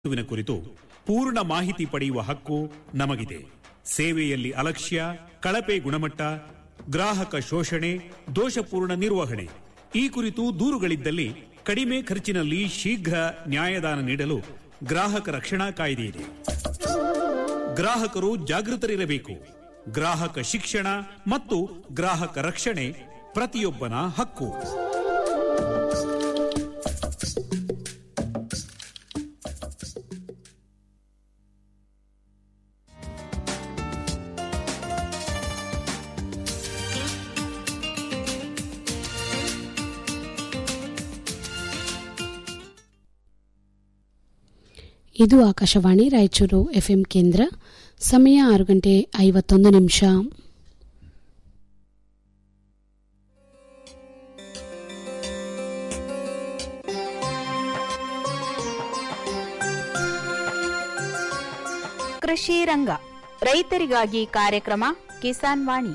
ವಸ್ತುವಿನ ಕುರಿತು ಪೂರ್ಣ ಮಾಹಿತಿ ಪಡೆಯುವ ಹಕ್ಕು ನಮಗಿದೆ ಸೇವೆಯಲ್ಲಿ ಅಲಕ್ಷ್ಯ ಕಳಪೆ ಗುಣಮಟ್ಟ ಗ್ರಾಹಕ ಶೋಷಣೆ ದೋಷಪೂರ್ಣ ನಿರ್ವಹಣೆ ಈ ಕುರಿತು ದೂರುಗಳಿದ್ದಲ್ಲಿ ಕಡಿಮೆ ಖರ್ಚಿನಲ್ಲಿ ಶೀಘ್ರ ನ್ಯಾಯದಾನ ನೀಡಲು ಗ್ರಾಹಕ ರಕ್ಷಣಾ ಕಾಯ್ದೆ ಇದೆ ಗ್ರಾಹಕರು ಜಾಗೃತರಿರಬೇಕು ಗ್ರಾಹಕ ಶಿಕ್ಷಣ ಮತ್ತು ಗ್ರಾಹಕ ರಕ್ಷಣೆ ಪ್ರತಿಯೊಬ್ಬನ ಹಕ್ಕು ಇದು ಆಕಾಶವಾಣಿ ರಾಯಚೂರು ಎಫ್ಎಂ ಕೇಂದ್ರ ಸಮಯ ಆರು ಗಂಟೆ ಐವತ್ತೊಂದು ನಿಮಿಷ ಕೃಷಿ ರಂಗ ರೈತರಿಗಾಗಿ ಕಾರ್ಯಕ್ರಮ ಕಿಸಾನ್ ವಾಣಿ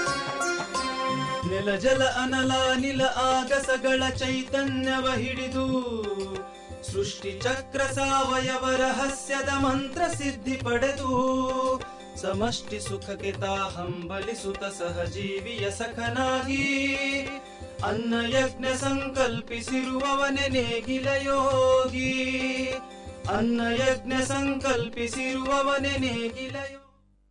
ನೆಲ ಜಲ ಅನಲ ನಿಲ ಆಗಸಗಳ ಚೈತನ್ಯವ ಹಿಡಿದು ಸೃಷ್ಟಿ ಚಕ್ರ ಸಾವಯವ ರಹಸ್ಯದ ಮಂತ್ರ ಸಿದ್ಧಿ ಪಡೆದು ಸಮಷ್ಟಿ ಸುಖಕ್ಕೆ ತಾ ಹಂಬಲಿಸುತ್ತ ಸಹಜೀವಿಯ ಸಖನಾಗಿ ಅನ್ನ ಯಜ್ಞ ಸಂಕಲ್ಪಿಸಿರುವವನೆ ನೇಗಿಲ ಯೋಗಿ ಅನ್ನ ಯಜ್ಞ ಸಂಕಲ್ಪಿಸಿರುವವನೆ ನೇಗಿಲ ಯೋಗಿ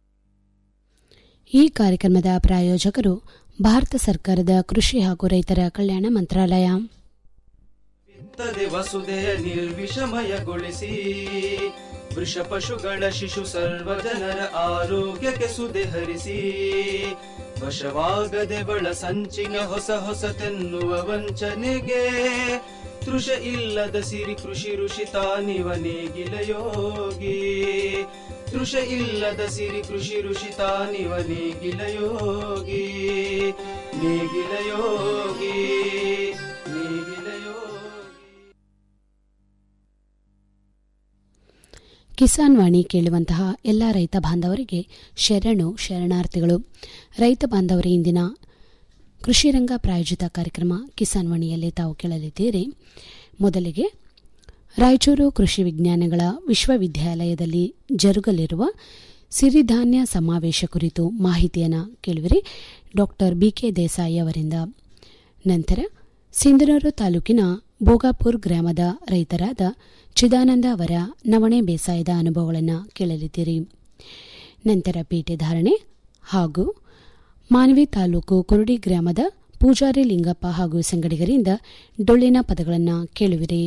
ಈ ಕಾರ್ಯಕ್ರಮದ ಪ್ರಾಯೋಜಕರು ಭಾರತ ಸರ್ಕಾರದ ಕೃಷಿ ಹಾಗೂ ರೈತರ ಕಲ್ಯಾಣ ಮಂತ್ರಾಲಯ ಬಿತ್ತದೆ ವಸುದೆಯ ನಿರ್ವಿಷಮಯಗೊಳಿಸಿ ವೃಷ ಪಶುಗಳ ಶಿಶು ಸರ್ವ ಜನರ ಆರೋಗ್ಯಕ್ಕೆ ಸುದೆ ಹರಿಸಿ ವಶವಾಗದೆ ಬಳ ಸಂಚಿನ ಹೊಸ ಹೊಸತೆನ್ನುವ ವಂಚನೆಗೆ ತೃಷ ಇಲ್ಲದ ಸಿರಿ ಕೃಷಿ ಋಷಿ ತಾನಿವ ನೇಗಿಲ ಯೋಗಿ ತೃಷ ಇಲ್ಲದ ಸಿರಿ ಕೃಷಿ ಋಷಿ ತಾನಿವ ನೇಗಿಲ ಯೋಗಿ ನೇಗಿಲ ಯೋಗಿ ನೇಗಿಲ ಯೋಗಿ ಕಿಸಾನ್ ವಾಣಿ ಕೇಳುವಂತಹ ಎಲ್ಲ ರೈತ ಬಾಂಧವರಿಗೆ ಶರಣು ಶರಣಾರ್ಥಿಗಳು ರೈತ ಬಾಂಧವರ ಇಂದಿನ ಕೃಷಿ ರಂಗ ಪ್ರಾಯೋಜಿತ ಕಾರ್ಯಕ್ರಮ ಕಿಸಾನ್ ವಾಣಿಯಲ್ಲಿ ತಾವು ಕೇಳಲಿದ್ದೀರಿ ಮೊದಲಿಗೆ ರಾಯಚೂರು ಕೃಷಿ ವಿಜ್ಞಾನಗಳ ವಿಶ್ವವಿದ್ಯಾಲಯದಲ್ಲಿ ಜರುಗಲಿರುವ ಸಿರಿಧಾನ್ಯ ಸಮಾವೇಶ ಕುರಿತು ಮಾಹಿತಿಯನ್ನು ಕೇಳುವಿರಿ ಡಾಕ್ಟರ್ ಬಿಕೆ ದೇಸಾಯಿ ಅವರಿಂದ ನಂತರ ಸಿಂಧನೂರು ತಾಲೂಕಿನ ಬೋಗಾಪುರ್ ಗ್ರಾಮದ ರೈತರಾದ ಚಿದಾನಂದ ಅವರ ನವಣೆ ಬೇಸಾಯದ ಅನುಭವಗಳನ್ನು ಕೇಳಲಿದ್ದೀರಿ ನಂತರ ಪೇಟೆ ಧಾರಣೆ ಹಾಗೂ ಮಾನವಿ ತಾಲೂಕು ಕುರುಡಿ ಗ್ರಾಮದ ಪೂಜಾರಿ ಲಿಂಗಪ್ಪ ಹಾಗೂ ಸಂಗಡಿಗರಿಂದ ಡೊಳ್ಳಿನ ಪದಗಳನ್ನು ಕೇಳುವಿರಿ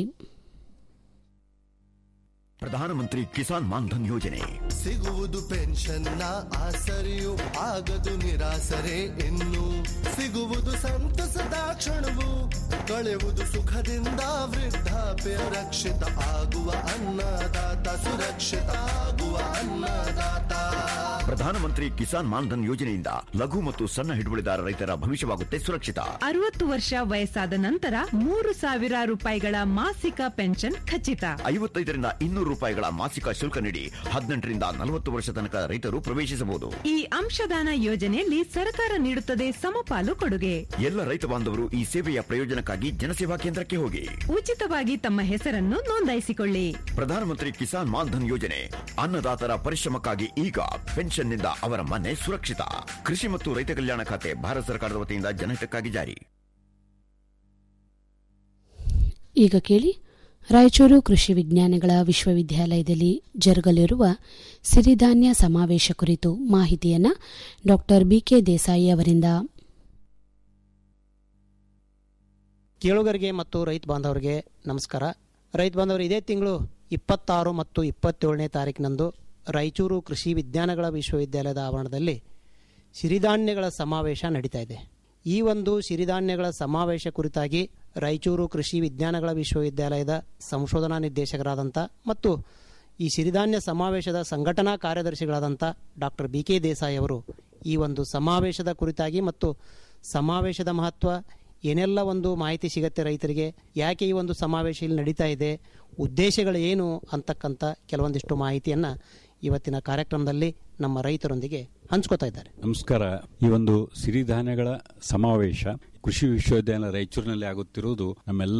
ಪ್ರಧಾನಮಂತ್ರಿ ಕಿಸಾನ್ ಮಾನ್ಧನ್ ಯೋಜನೆ ಸಿಗುವುದು ಪೆನ್ಷನ್ನ ಆಸರೆಯು ಆಗದು ನಿರಾಸರೆ ಇನ್ನು ಸಿಗುವುದು ಸಂತಸದ ಕ್ಷಣವು ಕಳೆಯುವುದು ಸುಖದಿಂದ ವೃದ್ಧಾಪ್ಯ ರಕ್ಷಿತ ಆಗುವ ಅನ್ನದಾತ ಸುರಕ್ಷಿತ ಆಗುವ ಅನ್ನದಾತ ಪ್ರಧಾನಮಂತ್ರಿ ಕಿಸಾನ್ ಮಾನ್ಧನ್ ಯೋಜನೆಯಿಂದ ಲಘು ಮತ್ತು ಸಣ್ಣ ಹಿಡುವಳಿದಾರ ರೈತರ ಭವಿಷ್ಯವಾಗುತ್ತೆ ಸುರಕ್ಷಿತ ಅರವತ್ತು ವರ್ಷ ವಯಸ್ಸಾದ ನಂತರ ಮೂರು ಸಾವಿರ ರೂಪಾಯಿಗಳ ಮಾಸಿಕ ಪೆನ್ಷನ್ ಖಚಿತ ಐವತ್ತೈದರಿಂದ ಇನ್ನೂರು ರೂಪಾಯಿಗಳ ಮಾಸಿಕ ಶುಲ್ಕ ನೀಡಿ ಹದಿನೆಂಟರಿಂದ ನಲವತ್ತು ವರ್ಷ ತನಕ ರೈತರು ಪ್ರವೇಶಿಸಬಹುದು ಈ ಅಂಶದಾನ ಯೋಜನೆಯಲ್ಲಿ ಸರ್ಕಾರ ನೀಡುತ್ತದೆ ಸಮಪಾಲು ಕೊಡುಗೆ ಎಲ್ಲ ರೈತ ಬಾಂಧವರು ಈ ಸೇವೆಯ ಪ್ರಯೋಜನಕ್ಕಾಗಿ ಜನಸೇವಾ ಕೇಂದ್ರಕ್ಕೆ ಹೋಗಿ ಉಚಿತವಾಗಿ ತಮ್ಮ ಹೆಸರನ್ನು ನೋಂದಾಯಿಸಿಕೊಳ್ಳಿ ಪ್ರಧಾನಮಂತ್ರಿ ಕಿಸಾನ್ ಮಾನ್ಧನ್ ಯೋಜನೆ ಅನ್ನದಾತರ ಪರಿಶ್ರಮಕ್ಕಾಗಿ ಈಗ ಪೆನ್ಷನ್ನಿಂದ ಅವರ ಮನೆ ಸುರಕ್ಷಿತ ಕೃಷಿ ಮತ್ತು ರೈತ ಕಲ್ಯಾಣ ಖಾತೆ ಭಾರತ ಸರ್ಕಾರದ ವತಿಯಿಂದ ಜನಹಿತಕ್ಕಾಗಿ ಜಾರಿ ಈಗ ಕೇಳಿ ರಾಯಚೂರು ಕೃಷಿ ವಿಜ್ಞಾನಗಳ ವಿಶ್ವವಿದ್ಯಾಲಯದಲ್ಲಿ ಜರುಗಲಿರುವ ಸಿರಿಧಾನ್ಯ ಸಮಾವೇಶ ಕುರಿತು ಮಾಹಿತಿಯನ್ನು ಡಾಕ್ಟರ್ ಬಿಕೆ ದೇಸಾಯಿ ಅವರಿಂದ ಕೇಳುಗರಿಗೆ ಮತ್ತು ರೈತ ಬಾಂಧವರಿಗೆ ನಮಸ್ಕಾರ ರೈತ ಬಾಂಧವರು ಇದೇ ತಿಂಗಳು ಇಪ್ಪತ್ತಾರು ಮತ್ತು ಇಪ್ಪತ್ತೇಳನೇ ತಾರೀಕಿನಂದು ರಾಯಚೂರು ಕೃಷಿ ವಿಜ್ಞಾನಗಳ ವಿಶ್ವವಿದ್ಯಾಲಯದ ಆವರಣದಲ್ಲಿ ಸಿರಿಧಾನ್ಯಗಳ ಸಮಾವೇಶ ನಡೀತಾ ಇದೆ ಈ ಒಂದು ಸಿರಿಧಾನ್ಯಗಳ ಸಮಾವೇಶ ಕುರಿತಾಗಿ ರಾಯಚೂರು ಕೃಷಿ ವಿಜ್ಞಾನಗಳ ವಿಶ್ವವಿದ್ಯಾಲಯದ ಸಂಶೋಧನಾ ನಿರ್ದೇಶಕರಾದಂಥ ಮತ್ತು ಈ ಸಿರಿಧಾನ್ಯ ಸಮಾವೇಶದ ಸಂಘಟನಾ ಕಾರ್ಯದರ್ಶಿಗಳಾದಂಥ ಡಾಕ್ಟರ್ ಬಿ ಕೆ ದೇಸಾಯಿ ಅವರು ಈ ಒಂದು ಸಮಾವೇಶದ ಕುರಿತಾಗಿ ಮತ್ತು ಸಮಾವೇಶದ ಮಹತ್ವ ಏನೆಲ್ಲ ಒಂದು ಮಾಹಿತಿ ಸಿಗತ್ತೆ ರೈತರಿಗೆ ಯಾಕೆ ಈ ಒಂದು ಸಮಾವೇಶ ಇಲ್ಲಿ ನಡೀತಾ ಇದೆ ಉದ್ದೇಶಗಳು ಏನು ಅಂತಕ್ಕಂಥ ಕೆಲವೊಂದಿಷ್ಟು ಮಾಹಿತಿಯನ್ನು ಇವತ್ತಿನ ಕಾರ್ಯಕ್ರಮದಲ್ಲಿ ನಮ್ಮ ರೈತರೊಂದಿಗೆ ಹಂಚ್ಕೋತಾ ಇದ್ದಾರೆ ನಮಸ್ಕಾರ ಈ ಒಂದು ಸಿರಿಧಾನ್ಯಗಳ ಸಮಾವೇಶ ಕೃಷಿ ವಿಶ್ವವಿದ್ಯಾಲಯ ರಾಯಚೂರಿನಲ್ಲಿ ಆಗುತ್ತಿರುವುದು ನಮ್ಮೆಲ್ಲ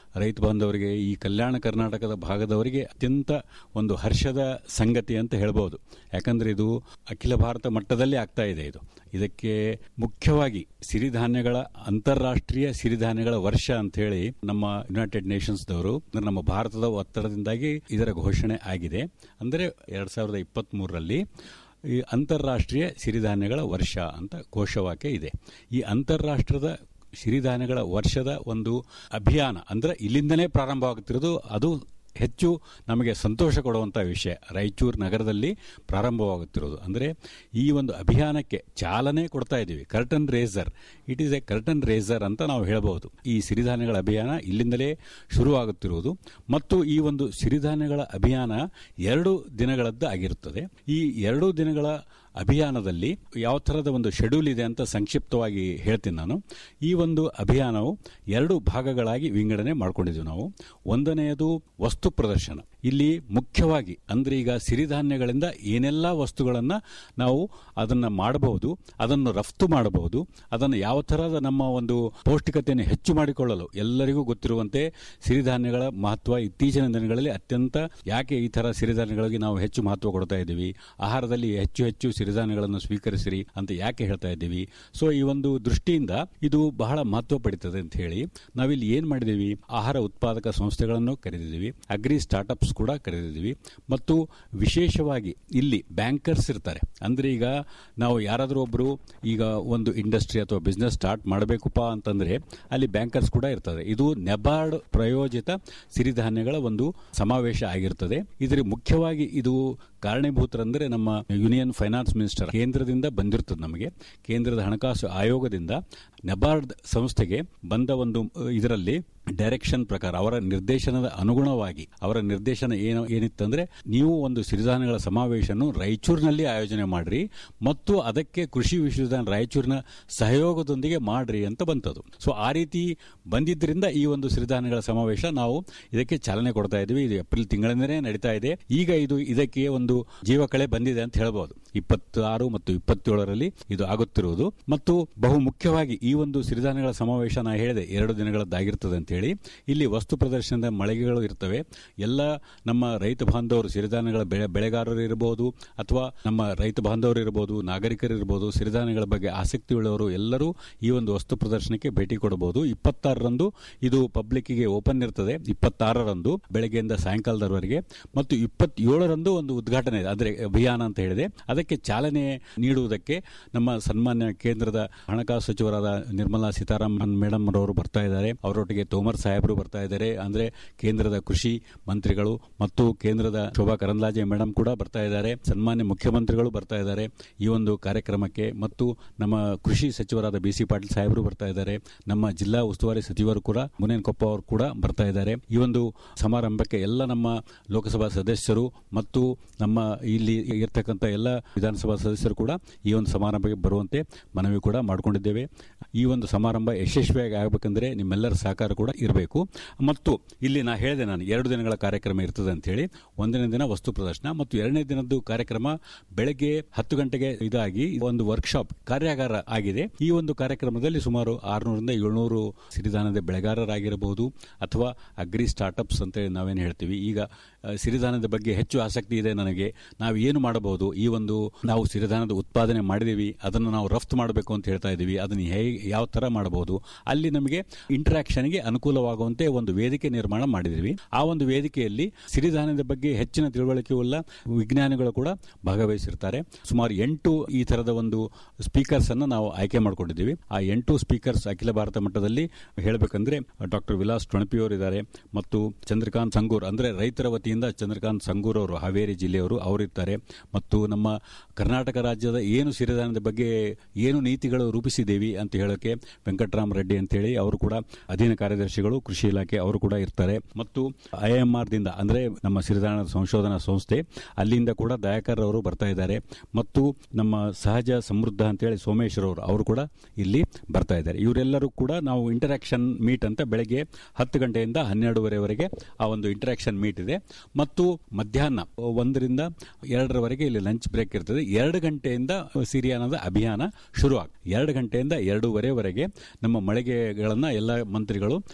ರೈತ ಬಾಂಧವರಿಗೆ ಈ ಕಲ್ಯಾಣ ಕರ್ನಾಟಕದ ಭಾಗದವರಿಗೆ ಅತ್ಯಂತ ಒಂದು ಹರ್ಷದ ಸಂಗತಿ ಅಂತ ಹೇಳ್ಬೋದು ಯಾಕಂದ್ರೆ ಇದು ಅಖಿಲ ಭಾರತ ಮಟ್ಟದಲ್ಲಿ ಆಗ್ತಾ ಇದೆ ಇದು ಇದಕ್ಕೆ ಮುಖ್ಯವಾಗಿ ಸಿರಿಧಾನ್ಯಗಳ ಅಂತಾರಾಷ್ಟ್ರೀಯ ಸಿರಿಧಾನ್ಯಗಳ ವರ್ಷ ಅಂತ ಹೇಳಿ ನಮ್ಮ ಯುನೈಟೆಡ್ ನೇಷನ್ಸ್ದವರು ಅಂದ್ರೆ ನಮ್ಮ ಭಾರತದ ಒತ್ತಡದಿಂದಾಗಿ ಇದರ ಘೋಷಣೆ ಆಗಿದೆ ಅಂದರೆ ಎರಡ್ ಸಾವಿರದ ಇಪ್ಪತ್ತ್ ಮೂರರಲ್ಲಿ ಈ ಅಂತಾರಾಷ್ಟ್ರೀಯ ಸಿರಿಧಾನ್ಯಗಳ ವರ್ಷ ಅಂತ ಘೋಷವಾಕ್ಯ ಇದೆ ಈ ಅಂತಾರಾಷ್ಟ್ರದ ಸಿರಿಧಾನ್ಯಗಳ ವರ್ಷದ ಒಂದು ಅಭಿಯಾನ ಅಂದ್ರೆ ಇಲ್ಲಿಂದನೇ ಪ್ರಾರಂಭವಾಗುತ್ತಿರೋದು ಅದು ಹೆಚ್ಚು ನಮಗೆ ಸಂತೋಷ ಕೊಡುವಂಥ ವಿಷಯ ರಾಯಚೂರು ನಗರದಲ್ಲಿ ಪ್ರಾರಂಭವಾಗುತ್ತಿರೋದು ಅಂದರೆ ಈ ಒಂದು ಅಭಿಯಾನಕ್ಕೆ ಚಾಲನೆ ಕೊಡ್ತಾ ಇದ್ದೀವಿ curtain raiser it is a curtain raiser ಅಂತ ನಾವು ಹೇಳಬಹುದು ಈ ಸಿರಿಧಾನ್ಯಗಳ ಅಭಿಯಾನ ಇಲ್ಲಿಂದಲೇ ಶುರುವಾಗುತ್ತಿರುವುದು ಮತ್ತು ಈ ಒಂದು ಸಿರಿಧಾನ್ಯಗಳ ಅಭಿಯಾನ ಎರಡು ದಿನಗಳದ್ದು ಆಗಿರುತ್ತದೆ ಈ ಎರಡು ದಿನಗಳ ಅಭಿಯಾನದಲ್ಲಿ ಯಾವ ಥರದ ಒಂದು ಶೆಡ್ಯೂಲ್ ಇದೆ ಅಂತ ಸಂಕ್ಷಿಪ್ತವಾಗಿ ಹೇಳ್ತೀನಿ ನಾನು ಈ ಒಂದು ಅಭಿಯಾನವು ಎರಡು ಭಾಗಗಳಾಗಿ ವಿಂಗಡಣೆ ಮಾಡ್ಕೊಂಡಿದ್ದೀವಿ ನಾವು ಒಂದನೆಯದು ವಸ್ತು ಪ್ರದರ್ಶನ ಇಲ್ಲಿ ಮುಖ್ಯವಾಗಿ ಅಂದ್ರೆ ಈಗ ಸಿರಿಧಾನ್ಯಗಳಿಂದ ಏನೆಲ್ಲ ವಸ್ತುಗಳನ್ನು ನಾವು ಅದನ್ನ ಮಾಡಬಹುದು ಅದನ್ನು ರಫ್ತು ಮಾಡಬಹುದು ಅದನ್ನು ಯಾವ ಥರದ ನಮ್ಮ ಒಂದು ಪೌಷ್ಟಿಕತೆಯನ್ನು ಹೆಚ್ಚು ಮಾಡಿಕೊಳ್ಳಲು ಎಲ್ಲರಿಗೂ ಗೊತ್ತಿರುವಂತೆ ಸಿರಿಧಾನ್ಯಗಳ ಮಹತ್ವ ಇತ್ತೀಚಿನ ದಿನಗಳಲ್ಲಿ ಅತ್ಯಂತ ಯಾಕೆ ಈ ತರ ಸಿರಿಧಾನ್ಯಗಳಿಗೆ ನಾವು ಹೆಚ್ಚು ಮಹತ್ವ ಕೊಡ್ತಾ ಇದ್ದೀವಿ ಆಹಾರದಲ್ಲಿ ಹೆಚ್ಚು ಹೆಚ್ಚು ಸಿರಿಧಾನ್ಯಗಳನ್ನು ಸ್ವೀಕರಿಸಿರಿ ಅಂತ ಯಾಕೆ ಹೇಳ್ತಾ ಇದ್ದೀವಿ ಸೊ ಈ ಒಂದು ದೃಷ್ಟಿಯಿಂದ ಇದು ಬಹಳ ಮಹತ್ವ ಪಡಿತದೆ ಅಂತ ಹೇಳಿ ನಾವಿಲ್ಲಿ ಏನ್ ಮಾಡಿದೀವಿ ಆಹಾರ ಉತ್ಪಾದಕ ಸಂಸ್ಥೆಗಳನ್ನು ಕರೆದಿದ್ದೀವಿ ಅಗ್ರಿ ಸ್ಟಾರ್ಟ್ಅಪ್ಸ್ ಕೂಡ ಕರೆದಿದ್ದೀವಿ ಮತ್ತು ವಿಶೇಷವಾಗಿ ಇಲ್ಲಿ ಬ್ಯಾಂಕರ್ಸ್ ಇರ್ತಾರೆ ಅಂದ್ರೆ ಈಗ ನಾವು ಯಾರಾದರೂ ಒಬ್ರು ಈಗ ಒಂದು ಇಂಡಸ್ಟ್ರಿ ಅಥವಾ ಬಿಸ್ನೆಸ್ ಸ್ಟಾರ್ಟ್ ಮಾಡಬೇಕಪ್ಪ ಅಂತಂದ್ರೆ ಅಲ್ಲಿ ಬ್ಯಾಂಕರ್ಸ್ ಕೂಡ ಇರ್ತದೆ ಇದು ನೆಬಾರ್ಡ್ ಪ್ರಯೋಜಿತ ಸಿರಿಧಾನ್ಯಗಳ ಒಂದು ಸಮಾವೇಶ ಆಗಿರ್ತದೆ ಇದರ ಮುಖ್ಯವಾಗಿ ಇದು ಕಾರಣೀಭೂತರಂದ್ರೆ ನಮ್ಮ ಯೂನಿಯನ್ ಫೈನಾನ್ಸ್ ಮಿನಿಸ್ಟರ್ ಕೇಂದ್ರದಿಂದ ಬಂದಿರ್ತದೆ ನಮಗೆ ಕೇಂದ್ರದ ಹಣಕಾಸು ಆಯೋಗದಿಂದ ನೆಬಾರ್ಡ್ ಸಂಸ್ಥೆಗೆ ಬಂದ ಒಂದು ಇದರಲ್ಲಿ ಡೈರೆಕ್ಷನ್ ಪ್ರಕಾರ ಅವರ ನಿರ್ದೇಶನದ ಅನುಗುಣವಾಗಿ ಅವರ ನಿರ್ದೇಶನ ಏನು ಏನಿತ್ತಂದ್ರೆ ನೀವು ಒಂದು ಸಿರಿಧಾನ್ಯಗಳ ಸಮಾವೇಶವನ್ನು ರಾಯಚೂರಿನಲ್ಲಿ ಆಯೋಜನೆ ಮಾಡ್ರಿ ಮತ್ತು ಅದಕ್ಕೆ ಕೃಷಿ ವಿಶ್ವವಿದ್ಯಾಲಯ ರಾಯಚೂರಿನ ಸಹಯೋಗದೊಂದಿಗೆ ಮಾಡ್ರಿ ಅಂತ ಬಂತದು ಸೊ ಆ ರೀತಿ ಬಂದಿದ್ದರಿಂದ ಈ ಒಂದು ಸಿರಿಧಾನ್ಯಗಳ ಸಮಾವೇಶ ನಾವು ಇದಕ್ಕೆ ಚಾಲನೆ ಕೊಡ್ತಾ ಇದ್ವಿ ಇದು ಏಪ್ರಿಲ್ ತಿಂಗಳಿಂದಲೇ ನಡೀತಾ ಇದೆ ಈಗ ಇದು ಇದಕ್ಕೆ ಒಂದು ಜೀವಕಳೆ ಬಂದಿದೆ ಅಂತ ಹೇಳ್ಬೋದು ಇಪ್ಪತ್ತಾರು ಮತ್ತು ಇಪ್ಪತ್ತೇಳರಲ್ಲಿ ಇದು ಆಗುತ್ತಿರುವುದು ಮತ್ತು ಬಹು ಮುಖ್ಯವಾಗಿ ಈ ಒಂದು ಸಿರಿಧಾನ್ಯಗಳ ಸಮಾವೇಶ ನಾ ಹೇಳಿದೆ ಎರಡು ದಿನಗಳದ್ದಾಗಿರ್ತದೆ ಅಂತ ಹೇಳಿ ಇಲ್ಲಿ ವಸ್ತು ಪ್ರದರ್ಶನದ ಮಳಿಗೆಗಳು ಇರ್ತವೆ ಎಲ್ಲ ನಮ್ಮ ರೈತ ಬಾಂಧವರು ಸಿರಿಧಾನ್ಯಗಳ ಬೆಳೆ ಬೆಳೆಗಾರರು ಇರಬಹುದು ಅಥವಾ ನಮ್ಮ ರೈತ ಬಾಂಧವರು ಇರಬಹುದು ನಾಗರಿಕರು ಇರಬಹುದು ಸಿರಿಧಾನ್ಯಗಳ ಬಗ್ಗೆ ಆಸಕ್ತಿ ಉಳ್ಳವರು ಎಲ್ಲರೂ ಈ ಒಂದು ವಸ್ತು ಪ್ರದರ್ಶನಕ್ಕೆ ಭೇಟಿ ಕೊಡಬಹುದು ಇಪ್ಪತ್ತಾರರಂದು ಇದು ಪಬ್ಲಿಕ್ಗೆ ಓಪನ್ ಇರ್ತದೆ ಇಪ್ಪತ್ತಾರರಂದು ಬೆಳಗ್ಗೆಯಿಂದ ಸಾಯಂಕಾಲದವರೆಗೆ ಮತ್ತು ಇಪ್ಪತ್ತೇಳರಂದು ಒಂದು ಉದ್ಘಾಟನೆ ಇದೆ ಅಂದ್ರೆ ಅಭಿಯಾನ ಅಂತ ಹೇಳಿದೆ ಅದಕ್ಕೆ ಚಾಲನೆ ನೀಡುವುದಕ್ಕೆ ನಮ್ಮ ಸನ್ಮಾನ್ಯ ಕೇಂದ್ರದ ಹಣಕಾಸು ಸಚಿವರಾದ ನಿರ್ಮಲಾ ಸೀತಾರಾಮನ್ ಮೇಡಮ್ ಅವರು ಬರ್ತಾ ಇದ್ದಾರೆ ಅವರೊಟ್ಟಿಗೆ ತೋಮರ್ ಸಾಹೇಬರು ಬರ್ತಾ ಇದ್ದಾರೆ ಅಂದ್ರೆ ಕೇಂದ್ರದ ಕೃಷಿ ಮಂತ್ರಿಗಳು ಮತ್ತು ಕೇಂದ್ರದ ಶೋಭಾ ಕರಂದ್ಲಾಜೆ ಮೇಡಮ್ ಕೂಡ ಬರ್ತಾ ಇದ್ದಾರೆ ಸನ್ಮಾನ್ಯ ಮುಖ್ಯಮಂತ್ರಿಗಳು ಬರ್ತಾ ಇದ್ದಾರೆ ಈ ಒಂದು ಕಾರ್ಯಕ್ರಮಕ್ಕೆ ಮತ್ತು ನಮ್ಮ ಕೃಷಿ ಸಚಿವರಾದ ಬಿ ಸಿ ಪಾಟೀಲ್ ಸಾಹೇಬರು ಬರ್ತಾ ಇದ್ದಾರೆ ನಮ್ಮ ಜಿಲ್ಲಾ ಉಸ್ತುವಾರಿ ಸಚಿವರು ಕೂಡ ಮುನೇನ್ಕೊಪ್ಪ ಅವರು ಕೂಡ ಬರ್ತಾ ಇದ್ದಾರೆ ಈ ಒಂದು ಸಮಾರಂಭಕ್ಕೆ ಎಲ್ಲ ನಮ್ಮ ಲೋಕಸಭಾ ಸದಸ್ಯರು ಮತ್ತು ನಮ್ಮ ಇಲ್ಲಿ ಇರ್ತಕ್ಕಂಥ ಎಲ್ಲ ವಿಧಾನಸಭಾ ಸದಸ್ಯರು ಕೂಡ ಈ ಒಂದು ಸಮಾರಂಭಕ್ಕೆ ಬರುವಂತೆ ಮನವಿ ಕೂಡ ಮಾಡಿಕೊಂಡಿದ್ದೇವೆ ಈ ಒಂದು ಸಮಾರಂಭ ಯಶಸ್ವಿಯಾಗಿ ಆಗಬೇಕಂದ್ರೆ ನಿಮ್ಮೆಲ್ಲರ ಸಹಕಾರ ಕೂಡ ಇರಬೇಕು ಮತ್ತು ಇಲ್ಲಿ ನಾ ಹೇಳಿದೆ ನಾನು ಎರಡು ದಿನಗಳ ಕಾರ್ಯಕ್ರಮ ಇರ್ತದೆ ಅಂತ ಹೇಳಿ ಒಂದನೇ ದಿನ ವಸ್ತು ಪ್ರದರ್ಶನ ಮತ್ತು ಎರಡನೇ ದಿನದ್ದು ಕಾರ್ಯಕ್ರಮ ಬೆಳಗ್ಗೆ ಹತ್ತು ಗಂಟೆಗೆ ಇದಾಗಿ ಒಂದು ವರ್ಕ್ಶಾಪ್ ಕಾರ್ಯಾಗಾರ ಆಗಿದೆ ಈ ಒಂದು ಕಾರ್ಯಕ್ರಮದಲ್ಲಿ ಸುಮಾರು ಆರುನೂರಿಂದ ಏಳ್ನೂರು ಸಿರಿಧಾನ್ಯದ ಬೆಳೆಗಾರರಾಗಿರಬಹುದು ಅಥವಾ ಅಗ್ರಿ ಸ್ಟಾರ್ಟ್ಅಪ್ಸ್ ಅಂತ ಹೇಳಿ ನಾವೇನು ಹೇಳ್ತೀವಿ ಈಗ ಆ, ಸಿರಿಧಾನ್ಯದ ಬಗ್ಗೆ ಹೆಚ್ಚು ಆಸಕ್ತಿ ಇದೆ ನನಗೆ ನಾವು ಏನು ಮಾಡಬಹುದು ಈ ಒಂದು ನಾವು ಸಿರಿಧಾನ್ಯದ ಉತ್ಪಾದನೆ ಮಾಡಿದೀವಿ ಅದನ್ನು ನಾವು ರಫ್ತು ಮಾಡಬೇಕು ಅಂತ ಹೇಳ್ತಾ ಇದ್ದೀವಿ ಅದನ್ನು ಹೇಗೆ ಯಾವ ತರ ಮಾಡಬಹುದು ಅಲ್ಲಿ ನಮಗೆ ಇಂಟರಾಕ್ಷನ್ಗೆ ಅನುಕೂಲವಾಗುವಂತೆ ಒಂದು ವೇದಿಕೆ ನಿರ್ಮಾಣ ಮಾಡಿದೀವಿ ಆ ಒಂದು ವೇದಿಕೆಯಲ್ಲಿ ಸಿರಿಧಾನ್ಯದ ಬಗ್ಗೆ ಹೆಚ್ಚಿನ ತಿಳುವಳಿಕೆ ಉಳ್ಳ ವಿಜ್ಞಾನಿಗಳು ಕೂಡ ಭಾಗವಹಿಸಿರ್ತಾರೆ ಸುಮಾರು ಎಂಟು ಈ ತರದ ಒಂದು ಸ್ಪೀಕರ್ಸ್ ಅನ್ನು ನಾವು ಆಯ್ಕೆ ಮಾಡ್ಕೊಂಡಿದ್ದೀವಿ ಆ ಎಂಟು ಸ್ಪೀಕರ್ಸ್ ಅಖಿಲ ಭಾರತ ಮಟ್ಟದಲ್ಲಿ ಹೇಳಬೇಕಂದ್ರೆ ಡಾಕ್ಟರ್ ವಿಲಾಸ್ ಟೊಣಪಿ ಅವರು ಇದ್ದಾರೆ ಮತ್ತು ಚಂದ್ರಕಾಂತ್ ಸಂಗೂರ್ ಅಂದ್ರೆ ರೈತರ ವತಿಯಿಂದ ಚಂದ್ರಕಾಂತ್ ಸಂಗೂರ್ ಅವರು ಹಾವೇರಿ ಜಿಲ್ಲೆಯವರು ಅವರಿರ್ತಾರೆ ಮತ್ತು ನಮ್ಮ ಕರ್ನಾಟಕ ರಾಜ್ಯದ ಏನು ಸಿರಿಧಾನ್ಯದ ಬಗ್ಗೆ ಏನು ನೀತಿಗಳು ರೂಪಿಸಿದ್ದೇವೆ ಅಂತ ಹೇಳೋಕೆ ವೆಂಕಟರಾಮ ರೆಡ್ಡಿ ಅಂತೇಳಿ ಅವರು ಕೂಡ ಅಧೀನ ಕಾರ್ಯದರ್ಶಿಗಳು ಕೃಷಿ ಇಲಾಖೆ ಅವರು ಕೂಡ ಇರ್ತಾರೆ ಮತ್ತು ಐಎಂಆರ್ ದಿಂದ ಅಂದ್ರೆ ನಮ್ಮ ಸಿರಿಧಾನ್ಯದ ಸಂಶೋಧನಾ ಸಂಸ್ಥೆ ಅಲ್ಲಿಂದ ಕೂಡ ದಯಾಕರ್ ಅವರು ಬರ್ತಾ ಇದ್ದಾರೆ ಮತ್ತು ನಮ್ಮ ಸಹಜ ಸಮೃದ್ಧ ಅಂತೇಳಿ ಸೋಮೇಶ್ವರ್ ಅವರು ಅವರು ಕೂಡ ಇಲ್ಲಿ ಬರ್ತಾ ಇದ್ದಾರೆ ಇವರೆಲ್ಲರೂ ಕೂಡ ನಾವು ಇಂಟರಾಕ್ಷನ್ ಮೀಟ್ ಅಂತ ಬೆಳಗ್ಗೆ ಹತ್ತು ಗಂಟೆಯಿಂದ ಹನ್ನೆರಡುವರೆವರೆಗೆ ಆ ಒಂದು ಇಂಟರಾಕ್ಷನ್ ಮೀಟ್ ಇದೆ ಮತ್ತು ಮಧ್ಯಾಹ್ನ ಒಂದರಿಂದ ಎರಡರವರೆಗೆ ಇಲ್ಲಿ ಲಂಚ್ ಬ್ರೇಕ್ ಇರ್ತದೆ ಎರಡು ಗಂಟೆಯಿಂದ ಸಿರಿಯಾನದ ಅಭಿಯಾನ ಶುರು ಆಗ ಎರಡು ಗಂಟೆಯಿಂದ ಎರಡೂವರೆವರೆಗೆ ನಮ್ಮ ಮಳಿಗೆಗಳನ್ನ ಎಲ್ಲ ಮಂತ್ರಿಗಳು